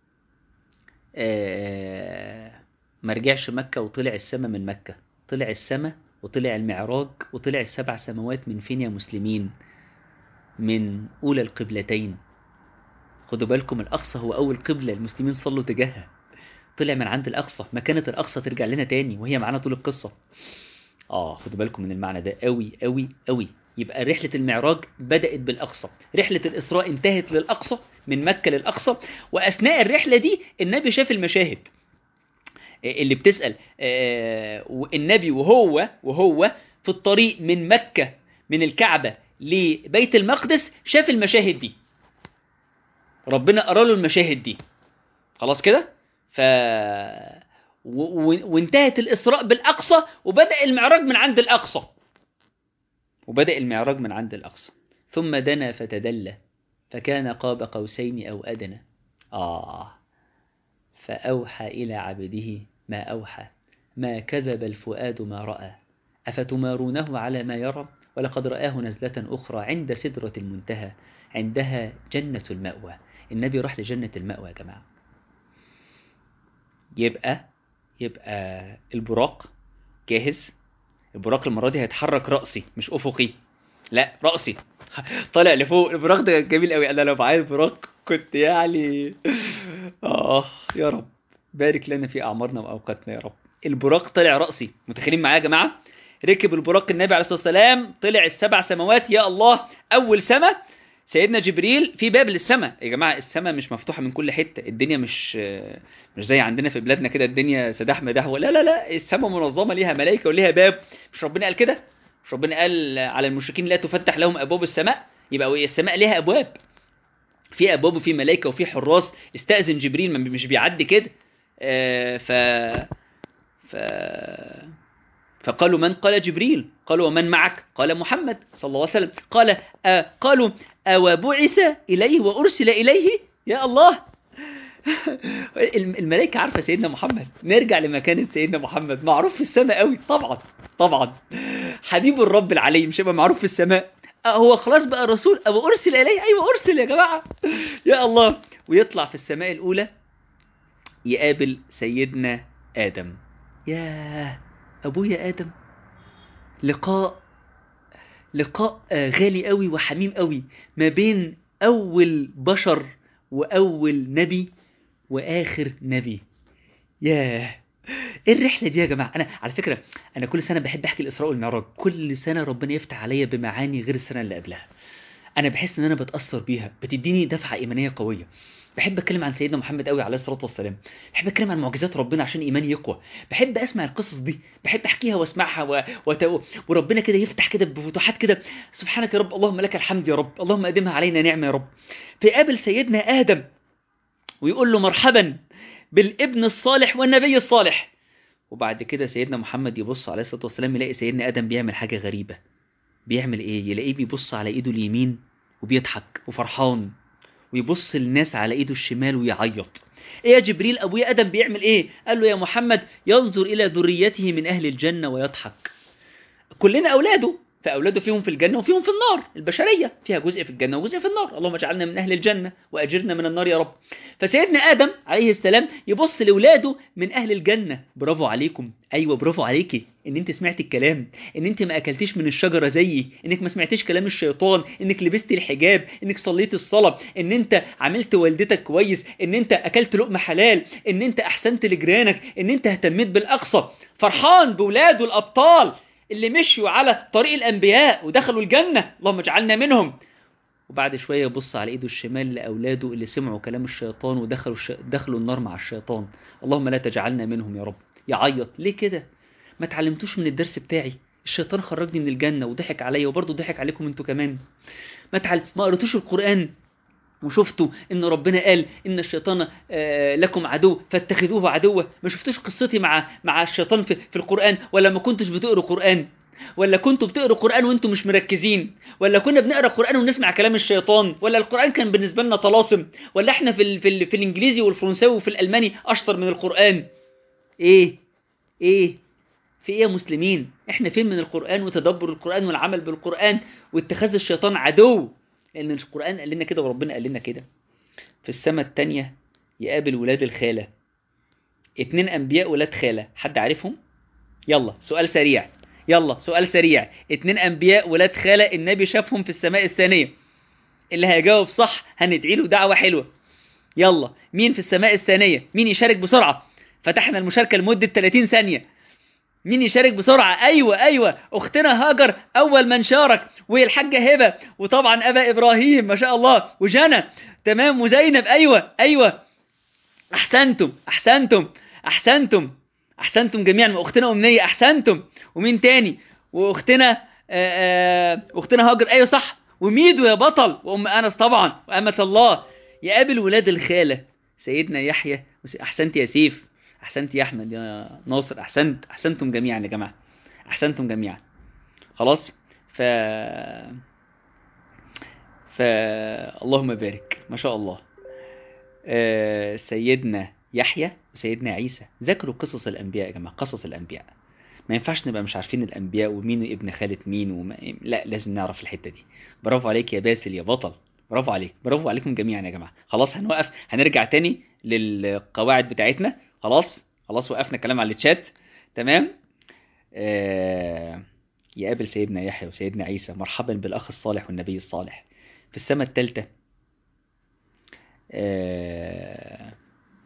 آه ما رجعش مكة وطلع السماء من مكة طلع السماء وطلع المعراج وطلع السبع سماوات من فين يا مسلمين من أولى القبلتين خدوا بالكم الأقصى هو أول قبلة المسلمين صلوا تجاهها طلع من عند الأقصى مكانة الأقصى ترجع لنا تاني وهي معانا طول القصة آه خدوا بالكم من المعنى ده قوي قوي قوي يبقى رحلة المعراج بدأت بالأقصى رحلة الإسراء انتهت للأقصى من مكة للأقصى وأثناء الرحلة دي النبي شاف المشاهد اللي بتسأل النبي وهو وهو في الطريق من مكة من الكعبة لبيت المقدس شاف المشاهد دي ربنا قرا له المشاهد دي خلاص كده ف و... و... وانتهت الإسراء بالأقصى وبدأ المعراج من عند الأقصى وبدأ المعراج من عند الأقصى ثم دنا فتدلى فكان قاب قوسين أو أدنى آه فأوحى إلى عبده ما أوحى ما كذب الفؤاد ما رأى أفتمارونه على ما يرى ولقد رآه نزلة أخرى عند سدرة المنتهى عندها جنة المأوى النبي راح لجنة المأوى يا جماعة يبقى يبقى البراق جاهز البراق المرة دي هيتحرك رأسي مش أفقي لا رأسي طالع لفوق البراق ده جميل قوي انا لو معايا البراق كنت يعني اه يا رب بارك لنا في اعمارنا واوقاتنا يا رب البراق طلع رأسي متخيلين معايا يا جماعه ركب البراق النبي عليه الصلاه والسلام طلع السبع سماوات يا الله اول سماء سيدنا جبريل في باب للسماء يا جماعه السماء مش مفتوحه من كل حته الدنيا مش مش زي عندنا في بلادنا كده الدنيا سداح مداح لا لا لا السماء منظمه ليها ملائكه وليها باب مش ربنا قال كده مش ربنا قال على المشركين لا تفتح لهم ابواب السماء يبقى السماء ليها ابواب في ابواب وفي ملائكه وفي حراس استاذن جبريل مش بيعدي كده آه ف ف فقالوا من قال جبريل قالوا ومن معك قال محمد صلى الله عليه وسلم قال آه قالوا أو بعث إليه وأرسل إليه يا الله الملائكة عارفة سيدنا محمد نرجع لمكانة سيدنا محمد معروف في السماء قوي طبعا طبعا حبيب الرب العلي مش هيبقى معروف في السماء هو خلاص بقى رسول أو أرسل إليه أيوة أرسل يا جماعة يا الله ويطلع في السماء الأولى يقابل سيدنا آدم ياه أبويا آدم لقاء لقاء غالي قوي وحميم قوي ما بين أول بشر وأول نبي وآخر نبي ياه ايه الرحله دي يا جماعه انا على فكره انا كل سنه بحب احكي الاسراء والمعراج كل سنه ربنا يفتح عليا بمعاني غير السنه اللي قبلها انا بحس ان انا بتاثر بيها بتديني دفعه ايمانيه قويه بحب اتكلم عن سيدنا محمد قوي عليه الصلاه والسلام بحب اتكلم عن معجزات ربنا عشان ايماني يقوى بحب اسمع القصص دي بحب احكيها واسمعها و... وت... وربنا كده يفتح كده بفتوحات كده سبحانك يا رب اللهم لك الحمد يا رب اللهم ادمها علينا نعمه يا رب فيقابل سيدنا ادم ويقول له مرحبا بالابن الصالح والنبي الصالح وبعد كده سيدنا محمد يبص عليه الصلاه والسلام يلاقي سيدنا ادم بيعمل حاجه غريبه بيعمل ايه يلاقيه بيبص على ايده اليمين وبيضحك وفرحان ويبص الناس على ايده الشمال ويعيط ايه يا جبريل ابويا ادم بيعمل ايه قال له يا محمد ينظر الى ذريته من اهل الجنه ويضحك كلنا اولاده فاولاده فيهم في الجنه وفيهم في النار البشريه فيها جزء في الجنه وجزء في النار اللهم اجعلنا من اهل الجنه واجرنا من النار يا رب فسيدنا ادم عليه السلام يبص لاولاده من اهل الجنه برافو عليكم ايوه برافو عليكي ان انت سمعت الكلام ان انت ما اكلتيش من الشجره زيي انك ما سمعتيش كلام الشيطان انك لبستي الحجاب انك صليت الصلاه ان انت عملت والدتك كويس ان انت اكلت لقمه حلال ان انت احسنت لجيرانك ان انت اهتميت بالاقصى فرحان بولاده الابطال اللي مشوا على طريق الانبياء ودخلوا الجنه اللهم اجعلنا منهم وبعد شويه يبص على ايده الشمال لاولاده اللي سمعوا كلام الشيطان ودخلوا الش... دخلوا النار مع الشيطان اللهم لا تجعلنا منهم يا رب يعيط ليه كده ما اتعلمتوش من الدرس بتاعي الشيطان خرجني من الجنه وضحك عليا وبرضه ضحك عليكم انتوا كمان ما تعل... ما قريتوش القران وشفتوا ان ربنا قال ان الشيطان آه لكم عدو فاتخذوه عدوا ما شفتوش قصتي مع مع الشيطان في, في القران ولا ما كنتش بتقروا قران ولا كنتوا بتقروا قران وانتم مش مركزين ولا كنا بنقرا قران ونسمع كلام الشيطان ولا القران كان بالنسبه لنا طلاسم ولا احنا في ال في, ال في الانجليزي والفرنساوي وفي الالماني اشطر من القران ايه ايه في ايه يا مسلمين احنا فين من القران وتدبر القران والعمل بالقران واتخاذ الشيطان عدو لان القران قال لنا كده وربنا قال لنا كده في السماء التانية يقابل ولاد الخاله اتنين انبياء ولاد خاله حد عارفهم يلا سؤال سريع يلا سؤال سريع اتنين انبياء ولاد خاله النبي شافهم في السماء الثانيه اللي هيجاوب صح هندعي له دعوه حلوه يلا مين في السماء الثانيه مين يشارك بسرعه فتحنا المشاركه لمده 30 ثانيه مين يشارك بسرعة أيوة أيوة أختنا هاجر أول من شارك والحاجة هبة وطبعا أبا إبراهيم ما شاء الله وجنى تمام وزينب أيوة أيوة أحسنتم أحسنتم أحسنتم أحسنتم جميعا وأختنا أمنية أحسنتم ومين تاني وأختنا آآ آآ أختنا هاجر أيوة صح وميدو يا بطل وأم أنس طبعا وأمة الله يقابل ولاد الخالة سيدنا يحيى أحسنت يا سيف احسنت يا احمد يا ناصر احسنت احسنتم جميعا يا جماعه احسنتم جميعا خلاص ف ف اللهم بارك ما شاء الله آه سيدنا يحيى وسيدنا عيسى ذاكروا قصص الانبياء يا جماعه قصص الانبياء ما ينفعش نبقى مش عارفين الانبياء ومين ابن خالة مين وما... لا لازم نعرف الحته دي برافو عليك يا باسل يا بطل برافو عليك برافو عليكم جميعا يا جماعه خلاص هنوقف هنرجع تاني للقواعد بتاعتنا خلاص خلاص وقفنا الكلام على الشات تمام آه يقابل سيدنا يحيى وسيدنا عيسى مرحبا بالاخ الصالح والنبي الصالح في السماء الثالثه آه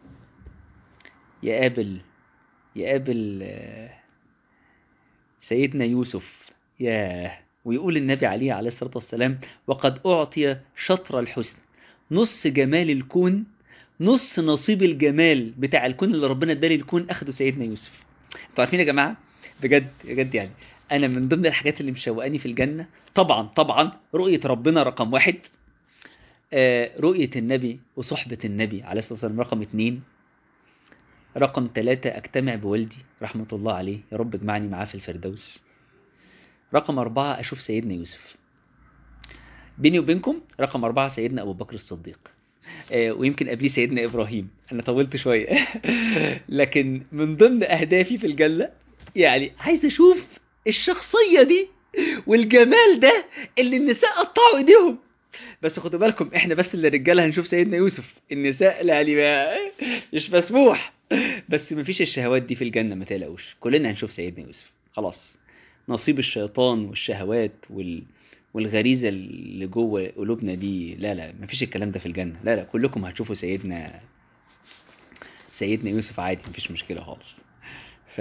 يقابل يقابل آه سيدنا يوسف ياه ويقول النبي عليه عليه الصلاه والسلام وقد اعطي شطر الحسن نص جمال الكون نص نصيب الجمال بتاع الكون اللي ربنا ادالي الكون اخده سيدنا يوسف انتوا عارفين يا جماعه بجد بجد يعني انا من ضمن الحاجات اللي مشوقاني في الجنه طبعا طبعا رؤيه ربنا رقم واحد آه رؤيه النبي وصحبه النبي عليه الصلاه والسلام رقم اتنين رقم ثلاثة أجتمع بوالدي رحمة الله عليه يا رب اجمعني معاه في الفردوس رقم أربعة أشوف سيدنا يوسف بيني وبينكم رقم أربعة سيدنا أبو بكر الصديق ويمكن قبليه سيدنا ابراهيم انا طولت شويه لكن من ضمن اهدافي في الجنه يعني عايز اشوف الشخصيه دي والجمال ده اللي النساء قطعوا ايديهم بس خدوا بالكم احنا بس اللي رجاله هنشوف سيدنا يوسف النساء يعني ما مش مسموح بس مفيش الشهوات دي في الجنه ما تقلقوش كلنا هنشوف سيدنا يوسف خلاص نصيب الشيطان والشهوات وال والغريزة اللي جوه قلوبنا دي لا لا مفيش الكلام ده في الجنة لا لا كلكم هتشوفوا سيدنا سيدنا يوسف عادي مفيش مشكلة خالص ف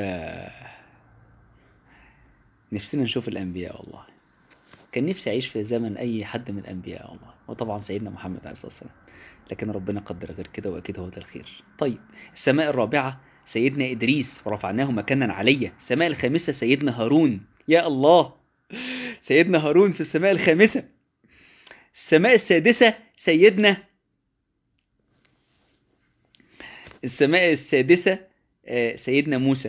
نفسنا نشوف الأنبياء والله كان نفسي أعيش في زمن أي حد من الأنبياء والله وطبعا سيدنا محمد عليه الصلاة والسلام لكن ربنا قدر غير كده وأكيد هو ده الخير طيب السماء الرابعة سيدنا إدريس ورفعناه مكانا عليا السماء الخامسة سيدنا هارون يا الله سيدنا هارون في السماء الخامسة السماء السادسة سيدنا السماء السادسة سيدنا موسى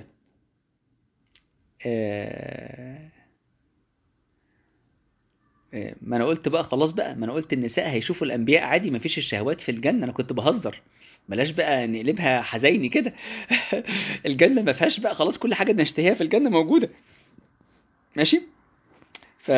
آه، ما انا قلت بقى خلاص بقى ما انا قلت النساء هيشوفوا الانبياء عادي ما فيش الشهوات في الجنه انا كنت بهزر بلاش بقى نقلبها حزيني كده الجنه ما فيهاش بقى خلاص كل حاجه نشتهيها في الجنه موجوده ماشي ف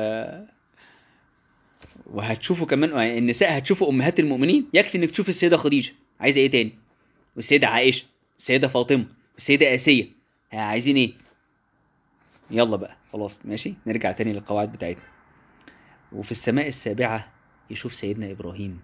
وهتشوفوا كمان النساء هتشوفوا امهات المؤمنين يكفي انك تشوف السيده خديجه عايزه ايه تاني والسيده عائشه السيده فاطمه السيده اسيه ها، عايزين ايه يلا بقى خلاص ماشي نرجع تاني للقواعد بتاعتنا وفي السماء السابعة يشوف سيدنا إبراهيم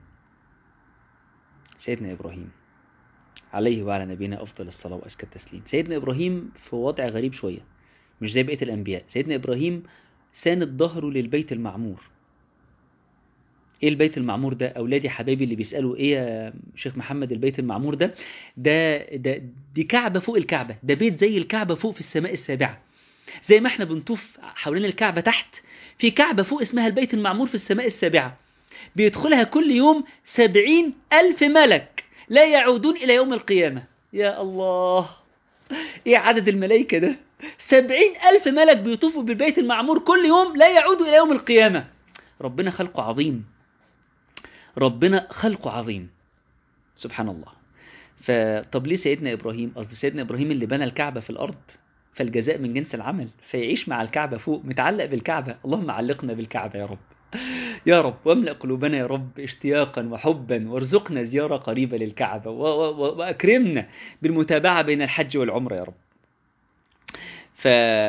سيدنا إبراهيم عليه وعلى نبينا أفضل الصلاة وأزكى التسليم سيدنا إبراهيم في وضع غريب شوية مش زي بقية الأنبياء سيدنا إبراهيم ساند ظهره للبيت المعمور ايه البيت المعمور ده اولادي حبايبي اللي بيسالوا ايه يا شيخ محمد البيت المعمور ده ده ده دي كعبه فوق الكعبه ده بيت زي الكعبه فوق في السماء السابعه زي ما احنا بنطوف حوالين الكعبه تحت في كعبه فوق اسمها البيت المعمور في السماء السابعه بيدخلها كل يوم سبعين ألف ملك لا يعودون إلى يوم القيامة يا الله إيه عدد الملائكة ده سبعين ألف ملك بيطوفوا بالبيت المعمور كل يوم لا يعودوا إلى يوم القيامة ربنا خلقه عظيم ربنا خلقه عظيم سبحان الله فطب ليه سيدنا إبراهيم قصد سيدنا إبراهيم اللي بنى الكعبة في الأرض فالجزاء من جنس العمل فيعيش مع الكعبة فوق متعلق بالكعبة اللهم علقنا بالكعبة يا رب يا رب واملأ قلوبنا يا رب اشتياقا وحبا وارزقنا زيارة قريبة للكعبة و- و- وأكرمنا بالمتابعة بين الحج والعمرة يا رب ف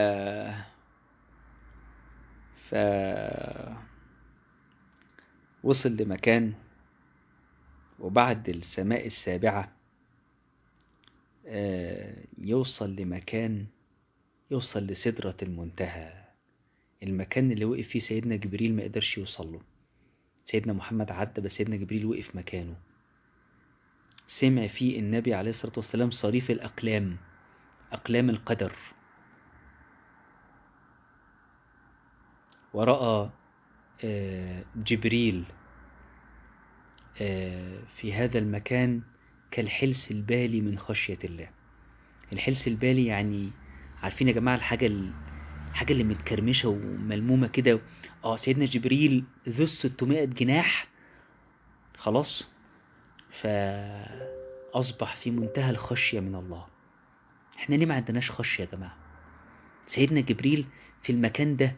ف وصل لمكان وبعد السماء السابعة آه، يوصل لمكان يوصل لسدرة المنتهى المكان اللي وقف فيه سيدنا جبريل ما قدرش يوصل له سيدنا محمد عدى بس سيدنا جبريل وقف مكانه سمع فيه النبي عليه الصلاة والسلام صريف الأقلام أقلام القدر ورأى آه، جبريل آه، في هذا المكان كالحلس البالي من خشية الله الحلس البالي يعني عارفين يا جماعة الحاجة ال- الحاجة اللي متكرمشة وملمومة كده اه سيدنا جبريل ذو 600 جناح خلاص فأصبح في منتهى الخشية من الله احنا ليه ما عندناش خشية يا جماعة سيدنا جبريل في المكان ده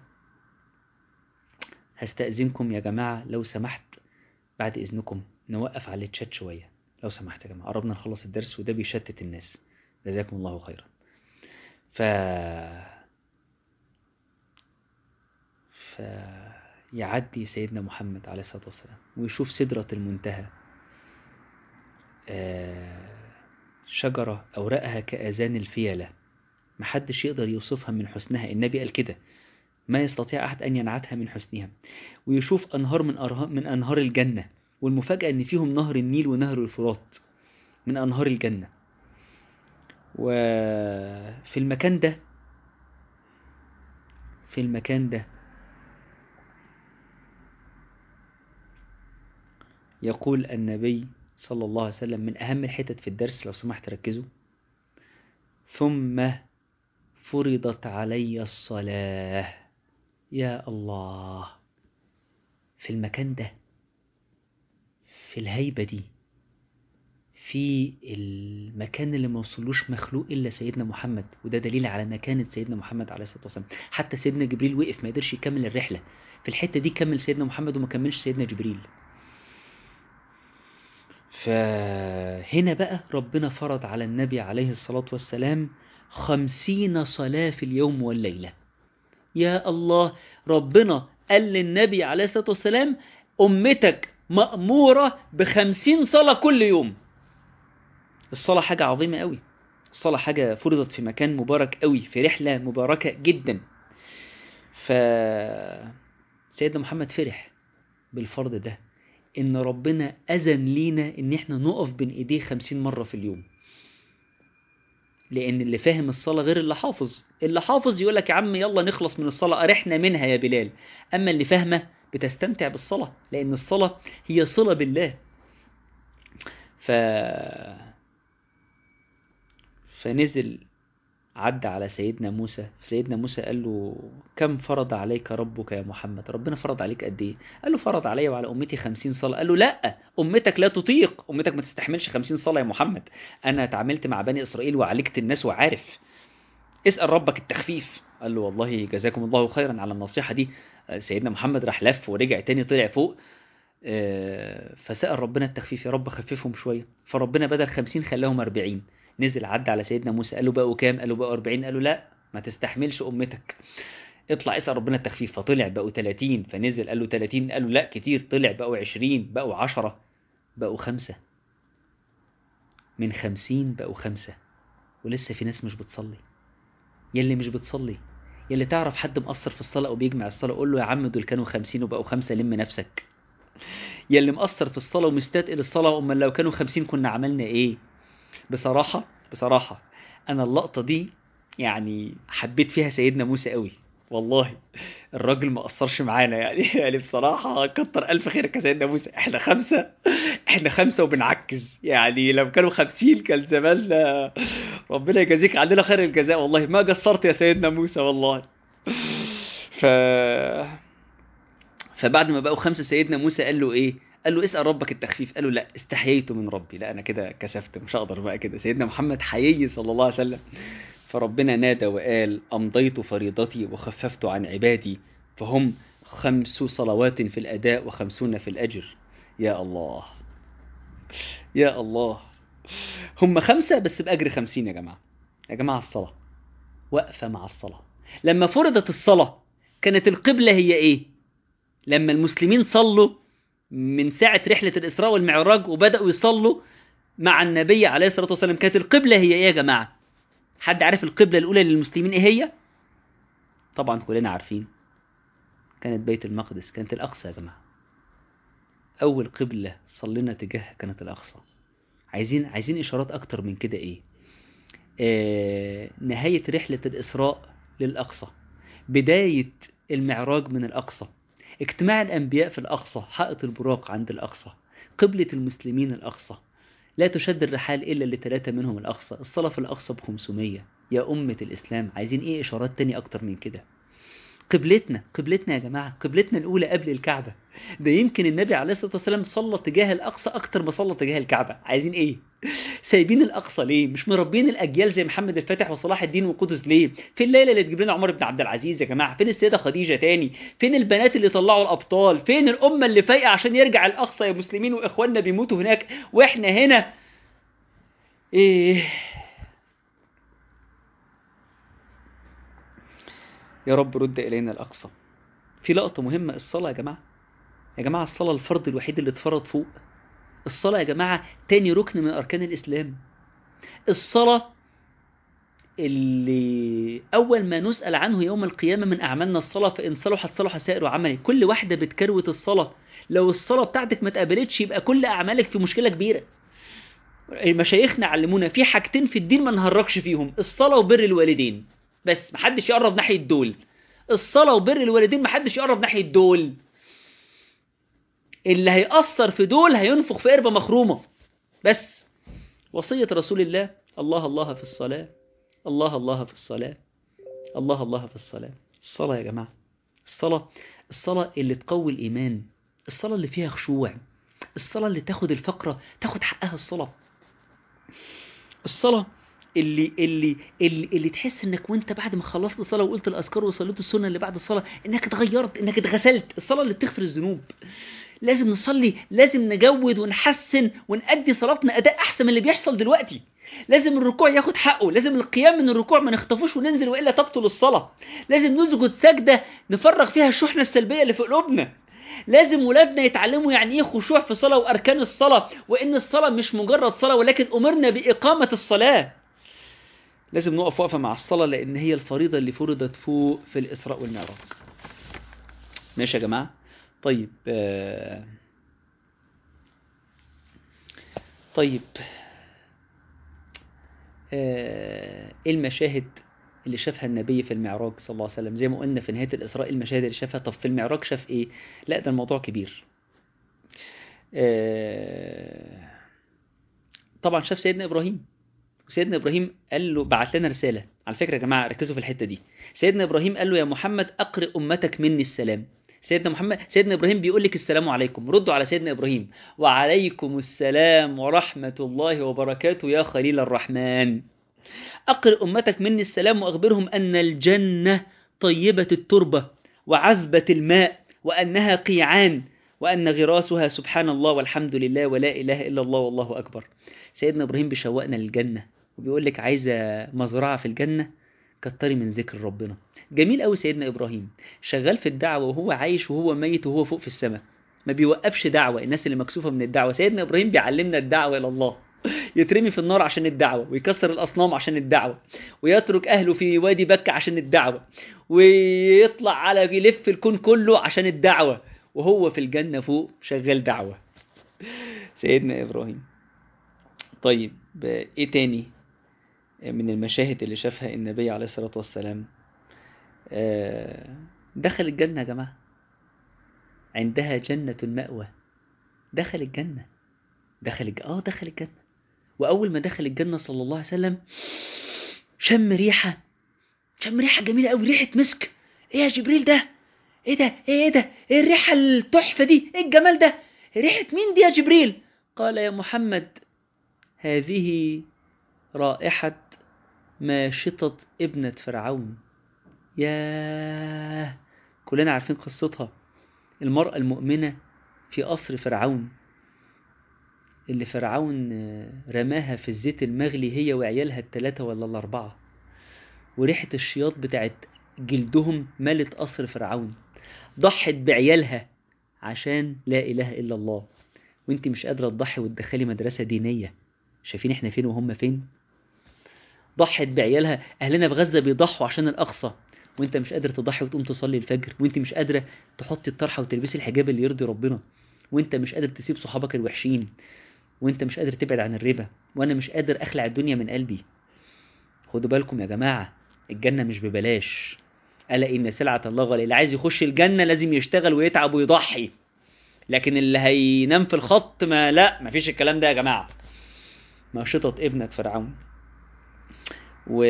هستأذنكم يا جماعة لو سمحت بعد إذنكم نوقف على الشات شوية لو سمحت يا جماعة قربنا نخلص الدرس وده بيشتت الناس جزاكم الله خيرا ف ف يعدي سيدنا محمد عليه الصلاة والسلام ويشوف سدرة المنتهى آه، شجرة أوراقها كآذان الفيلة محدش يقدر يوصفها من حسنها النبي قال كده ما يستطيع أحد أن ينعتها من حسنها ويشوف أنهار من, أره... من أنهار الجنة والمفاجأة أن فيهم نهر النيل ونهر الفرات من أنهار الجنة وفي المكان ده في المكان ده يقول النبي صلى الله عليه وسلم من أهم الحتت في الدرس لو سمحت ركزوا ثم فرضت علي الصلاة يا الله في المكان ده في الهيبة دي في المكان اللي ما وصلوش مخلوق إلا سيدنا محمد وده دليل على مكانة سيدنا محمد عليه الصلاة والسلام حتى سيدنا جبريل وقف ما قدرش يكمل الرحلة في الحتة دي كمل سيدنا محمد وما كملش سيدنا جبريل فهنا بقى ربنا فرض على النبي عليه الصلاة والسلام خمسين صلاة في اليوم والليلة يا الله ربنا قال للنبي عليه الصلاة والسلام أمتك مأمورة بخمسين صلاة كل يوم الصلاة حاجة عظيمة قوي الصلاة حاجة فرضت في مكان مبارك قوي في رحلة مباركة جدا ف سيدنا محمد فرح بالفرض ده ان ربنا اذن لينا ان احنا نقف بين ايديه خمسين مرة في اليوم لان اللي فاهم الصلاة غير اللي حافظ اللي حافظ يقول لك يا عم يلا نخلص من الصلاة ارحنا منها يا بلال اما اللي فاهمه بتستمتع بالصلاة لان الصلاة هي صلة بالله ف فنزل عدى على سيدنا موسى سيدنا موسى قال له كم فرض عليك ربك يا محمد ربنا فرض عليك قد ايه قال له فرض علي وعلى امتي خمسين صلاة قال له لا امتك لا تطيق امتك ما تستحملش خمسين صلاة يا محمد انا اتعاملت مع بني اسرائيل وعالجت الناس وعارف اسأل ربك التخفيف قال له والله جزاكم الله خيرا على النصيحة دي سيدنا محمد راح لف ورجع تاني طلع فوق فسأل ربنا التخفيف يا رب خففهم شوية فربنا بدل خمسين خلاهم أربعين نزل عدى على سيدنا موسى قال له بقوا كام قال له بقوا 40 قال له لا ما تستحملش امتك اطلع اسال ربنا التخفيف فطلع بقوا 30 فنزل قال له 30 قال له لا كتير طلع بقوا 20 بقوا 10 بقوا خمسة من 50 بقوا خمسة ولسه في ناس مش بتصلي يلي مش بتصلي يلي تعرف حد مقصر في الصلاة أو بيجمع الصلاة قول له يا عم دول كانوا 50 وبقوا خمسة لم نفسك يلي مقصر في الصلاة ومستثقل الصلاة أمال لو كانوا 50 كنا عملنا إيه بصراحة بصراحة أنا اللقطة دي يعني حبيت فيها سيدنا موسى قوي والله الراجل ما قصرش معانا يعني يعني بصراحة كتر ألف خيرك يا سيدنا موسى احنا خمسة احنا خمسة وبنعكز يعني لو كانوا خمسين كان زماننا ربنا يجازيك عندنا خير الجزاء والله ما قصرت يا سيدنا موسى والله ف فبعد ما بقوا خمسة سيدنا موسى قال له ايه قال له اسأل ربك التخفيف قال له لا استحييت من ربي لا أنا كده كسفت مش هقدر بقى كده سيدنا محمد حيي صلى الله عليه وسلم فربنا نادى وقال أمضيت فريضتي وخففت عن عبادي فهم خمس صلوات في الأداء وخمسون في الأجر يا الله يا الله هم خمسة بس بأجر خمسين يا جماعة يا جماعة الصلاة واقفة مع الصلاة لما فرضت الصلاة كانت القبلة هي إيه لما المسلمين صلوا من ساعة رحلة الإسراء والمعراج وبدأوا يصلوا مع النبي عليه الصلاة والسلام كانت القبلة هي إيه يا جماعة حد عارف القبلة الأولى للمسلمين إيه هي طبعا كلنا عارفين كانت بيت المقدس كانت الأقصى يا جماعة أول قبلة صلينا تجاهها كانت الأقصى عايزين عايزين إشارات أكتر من كده إيه آه نهاية رحلة الإسراء للأقصى بداية المعراج من الأقصى اجتماع الأنبياء في الأقصى حائط البراق عند الأقصى قبلة المسلمين الأقصى لا تشد الرحال إلا لثلاثة منهم الأقصى الصلاة في الأقصى بخمسمية يا أمة الإسلام عايزين إيه إشارات تاني أكتر من كده قبلتنا قبلتنا يا جماعة قبلتنا الأولى قبل الكعبة ده يمكن النبي عليه الصلاة والسلام صلى تجاه الأقصى أكتر ما صلى تجاه الكعبة عايزين إيه سايبين الأقصى ليه مش مربين الأجيال زي محمد الفاتح وصلاح الدين وقدس ليه فين الليلة اللي تجيب لنا عمر بن عبد العزيز يا جماعة فين السيدة خديجة تاني فين البنات اللي طلعوا الأبطال فين الأمة اللي فايقة عشان يرجع الأقصى يا مسلمين وإخواننا بيموتوا هناك وإحنا هنا إيه يا رب رد إلينا الأقصى في لقطة مهمة الصلاة يا جماعة يا جماعة الصلاة الفرض الوحيد اللي اتفرض فوق الصلاة يا جماعة تاني ركن من أركان الإسلام الصلاة اللي أول ما نسأل عنه يوم القيامة من أعمالنا الصلاة فإن صلحت صلح سائر عملي كل واحدة بتكروت الصلاة لو الصلاة بتاعتك ما اتقبلتش يبقى كل أعمالك في مشكلة كبيرة مشايخنا علمونا في حاجتين في الدين ما نهرجش فيهم الصلاة وبر الوالدين بس محدش يقرب ناحية دول الصلاة وبر الوالدين محدش يقرب ناحية دول اللي هيأثر في دول هينفخ في قربة مخرومة بس وصية رسول الله الله الله في الصلاة الله الله في الصلاة الله الله في الصلاة الصلاة يا جماعة الصلاة الصلاة اللي تقوي الإيمان الصلاة اللي فيها خشوع الصلاة اللي تاخد الفقرة تاخد حقها الصلاة الصلاة اللي اللي اللي, اللي تحس انك وانت بعد ما خلصت الصلاه وقلت الاذكار وصليت السنه اللي بعد الصلاه انك اتغيرت انك اتغسلت الصلاه اللي بتغفر الذنوب لازم نصلي لازم نجود ونحسن ونأدي صلاتنا اداء احسن من اللي بيحصل دلوقتي لازم الركوع ياخد حقه لازم القيام من الركوع ما نخطفوش وننزل والا تبطل الصلاه لازم نسجد سجده نفرغ فيها الشحنه السلبيه اللي في قلوبنا لازم ولادنا يتعلموا يعني ايه خشوع في الصلاه واركان الصلاه وان الصلاه مش مجرد صلاه ولكن امرنا باقامه الصلاه لازم نقف وقفة مع الصلاة لأن هي الفريضة اللي فرضت فوق في الإسراء والمعراج ماشي يا جماعة طيب آه طيب آه ايه المشاهد اللي شافها النبي في المعراج صلى الله عليه وسلم زي ما قلنا في نهاية الإسراء المشاهد اللي شافها طب في المعراج شاف ايه لا ده الموضوع كبير آه طبعا شاف سيدنا إبراهيم وسيدنا ابراهيم قال له بعت لنا رساله على فكره يا جماعه ركزوا في الحته دي سيدنا ابراهيم قال له يا محمد اقرئ امتك مني السلام سيدنا محمد سيدنا ابراهيم بيقول لك السلام عليكم ردوا على سيدنا ابراهيم وعليكم السلام ورحمه الله وبركاته يا خليل الرحمن اقرئ امتك مني السلام واخبرهم ان الجنه طيبه التربه وعذبه الماء وانها قيعان وان غراسها سبحان الله والحمد لله ولا اله الا الله والله اكبر سيدنا ابراهيم بيشوقنا للجنه وبيقول لك عايزه مزرعه في الجنه كتري من ذكر ربنا جميل قوي سيدنا ابراهيم شغال في الدعوه وهو عايش وهو ميت وهو فوق في السماء ما بيوقفش دعوه الناس اللي مكسوفه من الدعوه سيدنا ابراهيم بيعلمنا الدعوه الى الله يترمي في النار عشان الدعوه ويكسر الاصنام عشان الدعوه ويترك اهله في وادي بكه عشان الدعوه ويطلع على يلف الكون كله عشان الدعوه وهو في الجنه فوق شغال دعوه سيدنا ابراهيم طيب ايه تاني من المشاهد اللي شافها النبي عليه الصلاة والسلام دخل الجنة يا جماعة عندها جنة المأوى دخل الجنة دخل الجنة اه دخل الجنة وأول ما دخل الجنة صلى الله عليه وسلم شم ريحة شم ريحة جميلة أوي ريحة مسك ايه يا جبريل ده ايه ده ايه ده ايه الريحة التحفة دي ايه الجمال ده ريحة مين دي يا جبريل قال يا محمد هذه رائحة ماشطة ابنة فرعون ياه كلنا عارفين قصتها المرأة المؤمنة في قصر فرعون اللي فرعون رماها في الزيت المغلي هي وعيالها التلاتة ولا الأربعة وريحة الشياط بتاعت جلدهم ملت قصر فرعون ضحت بعيالها عشان لا إله إلا الله وانت مش قادرة تضحي وتدخلي مدرسة دينية شايفين احنا فين وهم فين ضحت بعيالها اهلنا في غزه بيضحوا عشان الاقصى وانت مش قادر تضحي وتقوم تصلي الفجر وانت مش قادره تحطي الطرحه وتلبسي الحجاب اللي يرضي ربنا وانت مش قادر تسيب صحابك الوحشين وانت مش قادر تبعد عن الربا وانا مش قادر اخلع الدنيا من قلبي خدوا بالكم يا جماعه الجنه مش ببلاش الا ان سلعه الله غاليه اللي عايز يخش الجنه لازم يشتغل ويتعب ويضحي لكن اللي هينام في الخط ما لا ما فيش الكلام ده يا جماعه ناشطة ابنة فرعون و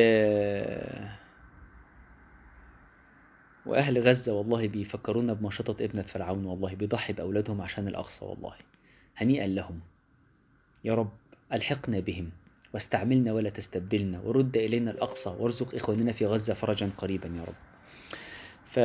وأهل غزة والله بيفكرونا بمشطة ابنة فرعون والله بيضحي بأولادهم عشان الأقصى والله هنيئا لهم يا رب ألحقنا بهم واستعملنا ولا تستبدلنا ورد إلينا الأقصى وارزق إخواننا في غزة فرجا قريبا يا رب ف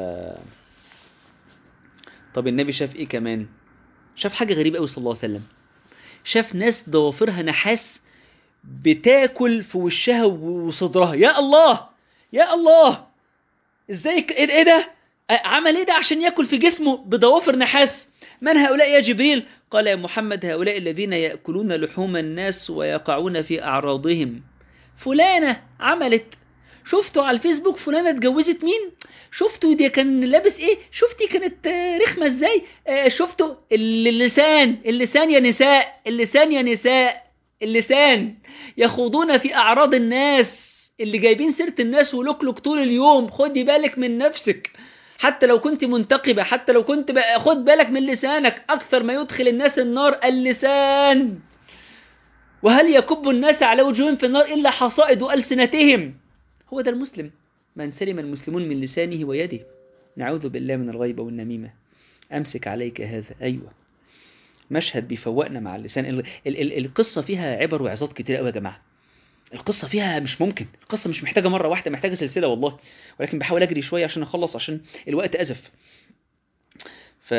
طب النبي شاف إيه كمان شاف حاجة غريبة أوي صلى الله عليه وسلم شاف ناس ضوافرها نحاس بتاكل في وشها وصدرها يا الله يا الله ازاي ايه ده عمل ايه ده عشان ياكل في جسمه بضوافر نحاس من هؤلاء يا جبريل قال يا محمد هؤلاء الذين ياكلون لحوم الناس ويقعون في اعراضهم فلانه عملت شفتوا على الفيسبوك فلانة اتجوزت مين شفتوا دي كان لابس ايه شفتي كانت رخمة ازاي آه شفتوا اللسان اللسان يا نساء اللسان يا نساء اللسان يخوضون في اعراض الناس اللي جايبين سيرة الناس ولوكلوك طول اليوم خدي بالك من نفسك حتى لو كنت منتقبة حتى لو كنت بقى خد بالك من لسانك أكثر ما يدخل الناس النار اللسان وهل يكب الناس على وجوههم في النار إلا حصائد ألسنتهم هو ده المسلم من سلم المسلمون من لسانه ويده نعوذ بالله من الغيبة والنميمة أمسك عليك هذا أيوة مشهد بيفوقنا مع اللسان ال ال ال القصة فيها عبر وعظات كتير قوي يا جماعة القصة فيها مش ممكن القصة مش محتاجة مرة واحدة محتاجة سلسلة والله ولكن بحاول أجري شوية عشان أخلص عشان الوقت أزف ف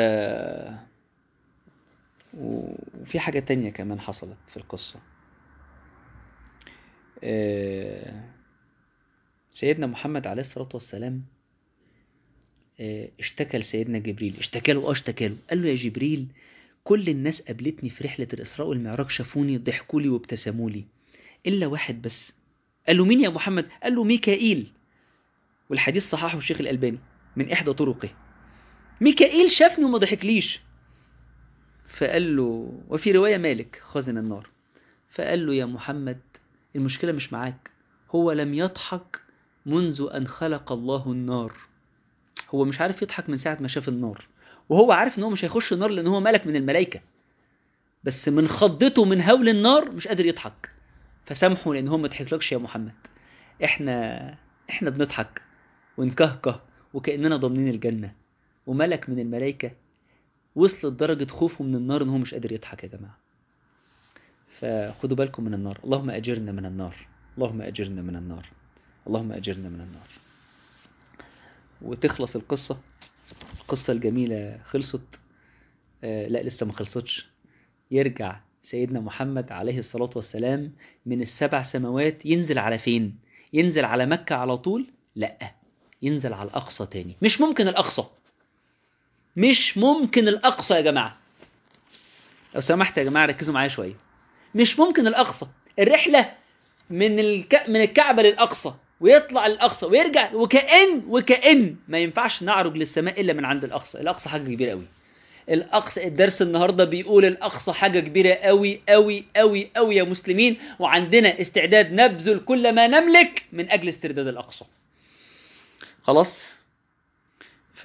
وفي حاجة تانية كمان حصلت في القصة سيدنا محمد عليه الصلاة والسلام اشتكى لسيدنا جبريل اشتكى له اه اشتكى له قال له يا جبريل كل الناس قابلتني في رحلة الإسراء والمعراج شافوني ضحكوا لي وابتسموا لي إلا واحد بس قال له مين يا محمد قال له ميكائيل والحديث صححه الشيخ الألباني من إحدى طرقه ميكائيل شافني وما ضحكليش فقال له وفي رواية مالك خازن النار فقال له يا محمد المشكلة مش معاك هو لم يضحك منذ أن خلق الله النار هو مش عارف يضحك من ساعة ما شاف النار وهو عارف ان هو مش هيخش النار لان هو ملك من الملائكة بس من خضته من هول النار مش قادر يضحك فسامحه لان هو ما ضحكلكش يا محمد احنا احنا بنضحك ونكهكه وكاننا ضامنين الجنه وملك من الملائكه وصل لدرجه خوفه من النار ان هو مش قادر يضحك يا جماعه فخدوا بالكم من النار اللهم اجرنا من النار اللهم اجرنا من النار اللهم اجرنا من النار وتخلص القصه القصه الجميله خلصت آه لا لسه ما خلصتش يرجع سيدنا محمد عليه الصلاة والسلام من السبع سماوات ينزل على فين ينزل على مكة على طول لا ينزل على الأقصى تاني مش ممكن الأقصى مش ممكن الأقصى يا جماعة لو سمحت يا جماعة ركزوا معايا شوية مش ممكن الأقصى الرحلة من الك... من الكعبة للأقصى ويطلع الأقصى ويرجع وكأن وكأن ما ينفعش نعرج للسماء إلا من عند الأقصى الأقصى حاجة كبيرة قوي الأقصى الدرس النهاردة بيقول الأقصى حاجة كبيرة قوي قوي قوي قوي يا مسلمين وعندنا استعداد نبذل كل ما نملك من أجل استرداد الأقصى خلاص ف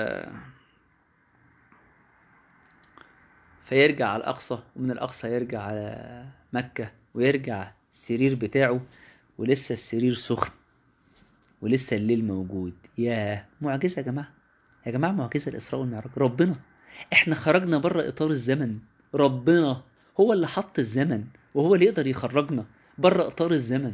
فيرجع على الأقصى ومن الأقصى يرجع على مكة ويرجع السرير بتاعه ولسه السرير سخن ولسه الليل موجود ياه معجزة يا جماعة يا جماعة معجزة الإسراء والمعراج ربنا احنا خرجنا بره إطار الزمن ربنا هو اللي حط الزمن وهو اللي يقدر يخرجنا بره إطار الزمن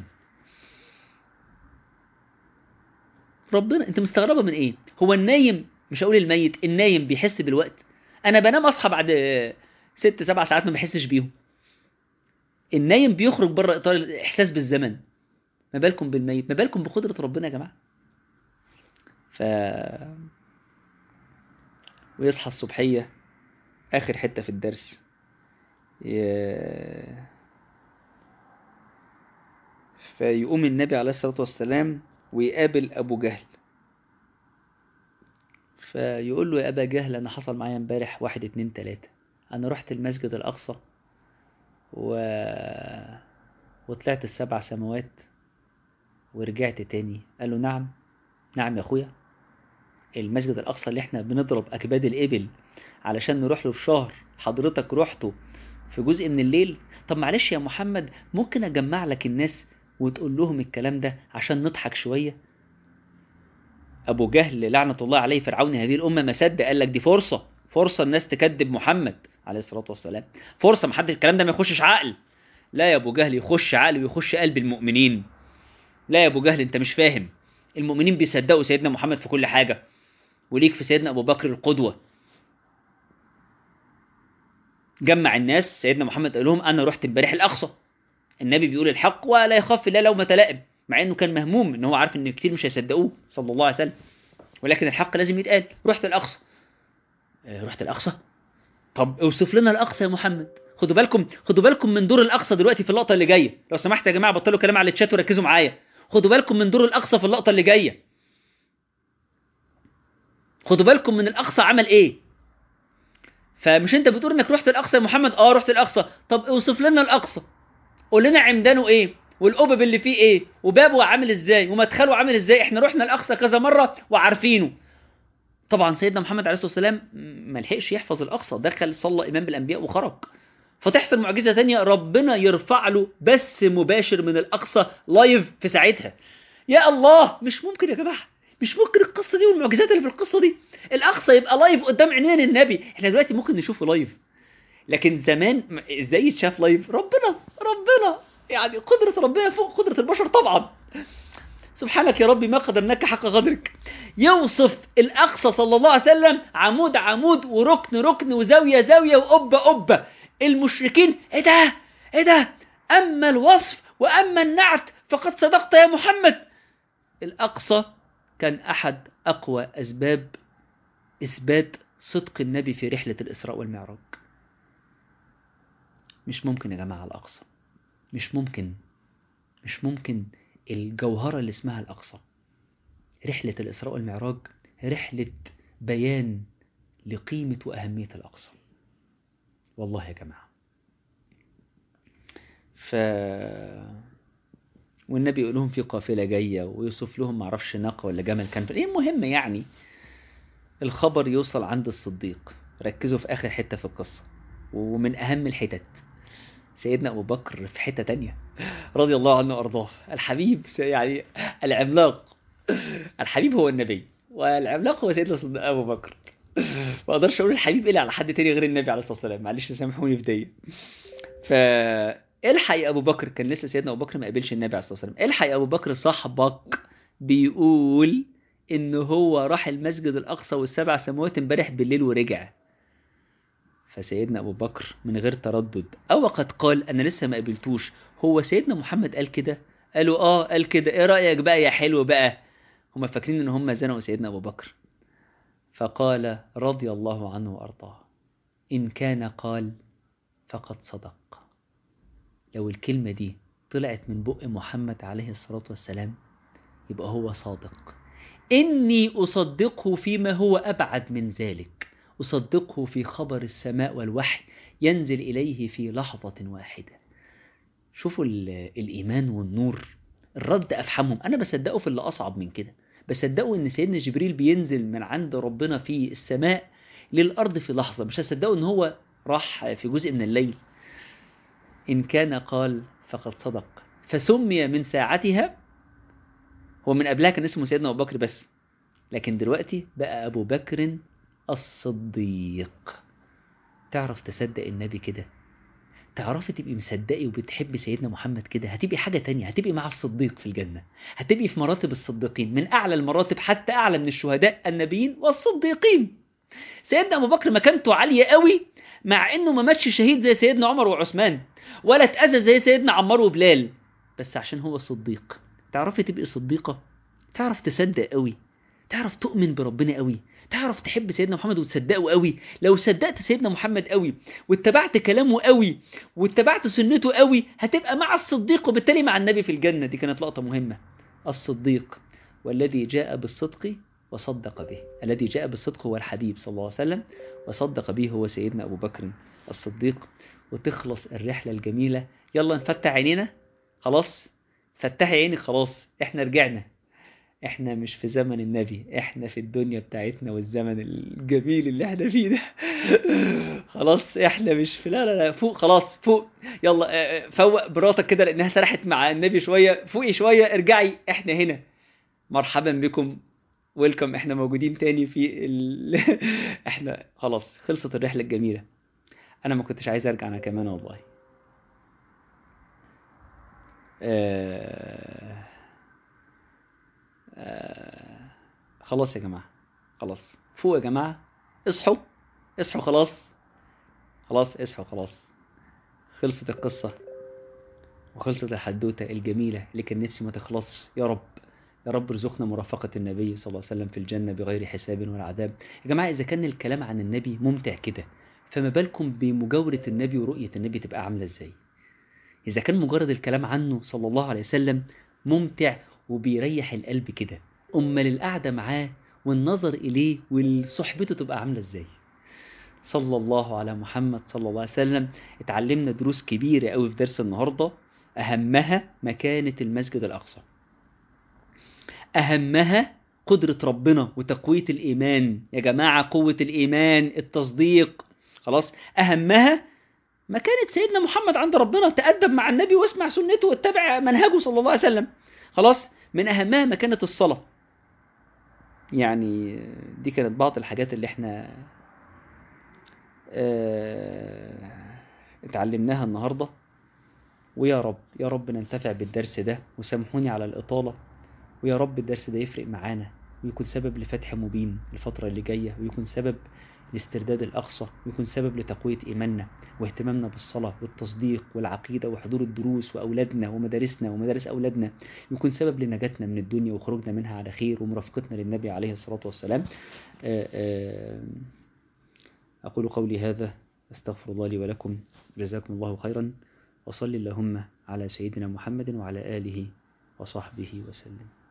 ربنا انت مستغربة من ايه هو النايم مش هقول الميت النايم بيحس بالوقت انا بنام اصحى بعد ست سبع ساعات ما بحسش بيهم النايم بيخرج بره اطار الاحساس بالزمن ما بالكم بالميت ما بالكم بقدرة ربنا يا جماعة ف ويصحى الصبحية آخر حتة في الدرس ي... فيقوم النبي عليه الصلاة والسلام ويقابل أبو جهل فيقول له يا أبا جهل أنا حصل معايا امبارح واحد اتنين تلاتة أنا رحت المسجد الأقصى و... وطلعت السبع سماوات ورجعت تاني قال له نعم نعم يا أخويا المسجد الأقصى اللي احنا بنضرب أكباد الإبل علشان نروح له في شهر حضرتك رحته في جزء من الليل طب معلش يا محمد ممكن أجمع لك الناس وتقول لهم الكلام ده عشان نضحك شوية أبو جهل لعنة الله عليه فرعون هذه الأمة ما صدق قال لك دي فرصة فرصة الناس تكذب محمد عليه الصلاة والسلام فرصة محدش الكلام ده ما يخشش عقل لا يا أبو جهل يخش عقل ويخش قلب المؤمنين لا يا أبو جهل أنت مش فاهم المؤمنين بيصدقوا سيدنا محمد في كل حاجة وليك في سيدنا أبو بكر القدوة جمع الناس سيدنا محمد قال لهم أنا رحت امبارح الأقصى النبي بيقول الحق ولا يخاف الله لومة لائم مع انه كان مهموم ان هو عارف ان كتير مش هيصدقوه صلى الله عليه وسلم ولكن الحق لازم يتقال رحت الاقصى آه رحت الاقصى طب اوصف لنا الاقصى يا محمد خدوا بالكم خدوا بالكم من دور الاقصى دلوقتي في اللقطه اللي جايه لو سمحت يا جماعه بطلوا كلام على الشات وركزوا معايا خدوا بالكم من دور الاقصى في اللقطه اللي جايه خدوا بالكم من الاقصى عمل ايه فمش انت بتقول انك رحت الاقصى يا محمد اه رحت الاقصى طب اوصف لنا الاقصى قول لنا عمدانه ايه والقبب اللي فيه ايه وبابه عامل ازاي ومدخله عامل ازاي احنا رحنا الاقصى كذا مره وعارفينه طبعا سيدنا محمد عليه الصلاه والسلام ما لحقش يحفظ الاقصى دخل صلى امام بالانبياء وخرج فتحصل معجزه ثانيه ربنا يرفع له بث مباشر من الاقصى لايف في ساعتها يا الله مش ممكن يا جماعه مش ممكن القصه دي والمعجزات اللي في القصه دي الاقصى يبقى لايف قدام عينين النبي احنا دلوقتي ممكن نشوفه لايف لكن زمان ازاي يتشاف لايف ربنا ربنا يعني قدرة ربنا فوق قدرة البشر طبعا سبحانك يا ربي ما قدرناك حق قدرك يوصف الأقصى صلى الله عليه وسلم عمود عمود وركن ركن وزاوية زاوية وقبة قبة المشركين ايه ده ايه ده أما الوصف وأما النعت فقد صدقت يا محمد الأقصى كان أحد أقوى أسباب إثبات صدق النبي في رحلة الإسراء والمعراج مش ممكن يا جماعة الأقصى مش ممكن مش ممكن الجوهرة اللي اسمها الأقصى رحلة الإسراء والمعراج رحلة بيان لقيمة وأهمية الأقصى والله يا جماعة ف والنبي يقول لهم في قافلة جاية ويوصف لهم معرفش ناقة ولا جمل كان ايه المهم يعني الخبر يوصل عند الصديق ركزوا في آخر حتة في القصة ومن أهم الحتت سيدنا أبو بكر في حتة تانية رضي الله عنه وأرضاه الحبيب يعني العملاق الحبيب هو النبي والعملاق هو سيدنا صد- أبو بكر ما أقدرش أقول الحبيب إلا على حد تاني غير النبي عليه الصلاة والسلام معلش سامحوني في دي فالحق يا أبو بكر كان لسه سيدنا أبو بكر ما قابلش النبي عليه الصلاة والسلام الحق يا أبو بكر صاحبك بيقول إن هو راح المسجد الأقصى والسبع سماوات امبارح بالليل ورجع فسيدنا أبو بكر من غير تردد أو قد قال أنا لسه ما قابلتوش هو سيدنا محمد قال كده قالوا آه قال كده إيه رأيك بقى يا حلو بقى هم فاكرين إن هم زنقوا سيدنا أبو بكر فقال رضي الله عنه وأرضاه إن كان قال فقد صدق لو الكلمة دي طلعت من بق محمد عليه الصلاة والسلام يبقى هو صادق إني أصدقه فيما هو أبعد من ذلك أصدقه في خبر السماء والوحي ينزل إليه في لحظة واحدة شوفوا ال- الإيمان والنور الرد أفهمهم أنا بصدقه في اللي أصعب من كده بصدقه إن سيدنا جبريل بينزل من عند ربنا في السماء للأرض في لحظة مش هصدقه إن هو راح في جزء من الليل إن كان قال فقد صدق فسمي من ساعتها هو من قبلها كان اسمه سيدنا أبو بكر بس لكن دلوقتي بقى أبو بكر الصديق تعرف تصدق النبي كده تعرفي تبقي مصدقي وبتحبي سيدنا محمد كده هتبقي حاجة تانية هتبقي مع الصديق في الجنة هتبقي في مراتب الصديقين من أعلى المراتب حتى أعلى من الشهداء النبيين والصديقين سيدنا أبو بكر مكانته عالية قوي مع إنه ما ماتش شهيد زي سيدنا عمر وعثمان ولا اتأذى زي سيدنا عمار وبلال بس عشان هو صديق تعرفي تبقي صديقة تعرف تصدق قوي تعرف تؤمن بربنا قوي تعرف تحب سيدنا محمد وتصدقه قوي لو صدقت سيدنا محمد قوي واتبعت كلامه قوي واتبعت سنته قوي هتبقى مع الصديق وبالتالي مع النبي في الجنة دي كانت لقطة مهمة الصديق والذي جاء بالصدق وصدق به الذي جاء بالصدق هو الحبيب صلى الله عليه وسلم وصدق به هو سيدنا أبو بكر الصديق وتخلص الرحلة الجميلة يلا نفتح عينينا خلاص فتحي عينك خلاص احنا رجعنا احنا مش في زمن النبي احنا في الدنيا بتاعتنا والزمن الجميل اللي احنا فيه ده خلاص احنا مش في لا لا لا فوق خلاص فوق يلا اه، اه، فوق براسك كده لانها سرحت مع النبي شويه فوقي شويه ارجعي احنا هنا مرحبا بكم ويلكم احنا موجودين تاني في ال... احنا خلاص خلصت الرحله الجميله انا ما كنتش عايز ارجع انا كمان والله آه... آه... خلاص يا جماعة خلاص فوق يا جماعة اصحوا اصحوا خلاص خلاص اصحوا خلاص خلصت القصة وخلصت الحدوتة الجميلة اللي كان نفسي ما تخلصش يا رب يا رب ارزقنا مرافقة النبي صلى الله عليه وسلم في الجنة بغير حساب ولا عذاب يا جماعة إذا كان الكلام عن النبي ممتع كده فما بالكم بمجاورة النبي ورؤية النبي تبقى عاملة ازاي إذا كان مجرد الكلام عنه صلى الله عليه وسلم ممتع وبيريح القلب كده أمال القعدة معاه والنظر إليه وصحبته تبقى عاملة إزاي صلى الله على محمد صلى الله عليه وسلم اتعلمنا دروس كبيرة قوي في درس النهاردة أهمها مكانة المسجد الأقصى أهمها قدرة ربنا وتقوية الإيمان يا جماعة قوة الإيمان التصديق خلاص أهمها مكانة سيدنا محمد عند ربنا تأدب مع النبي واسمع سنته واتبع منهجه صلى الله عليه وسلم خلاص من أهمها مكانة الصلاة يعني دي كانت بعض الحاجات اللي احنا اه اتعلمناها النهاردة ويا رب يا رب ننتفع بالدرس ده وسامحوني على الإطالة ويا رب الدرس ده يفرق معانا ويكون سبب لفتح مبين الفترة اللي جاية ويكون سبب لاسترداد الأقصى ويكون سبب لتقوية إيماننا واهتمامنا بالصلاة والتصديق والعقيدة وحضور الدروس وأولادنا ومدارسنا ومدارس أولادنا يكون سبب لنجاتنا من الدنيا وخروجنا منها على خير ومرافقتنا للنبي عليه الصلاة والسلام أقول قولي هذا أستغفر الله لي ولكم جزاكم الله خيرا وصل اللهم على سيدنا محمد وعلى آله وصحبه وسلم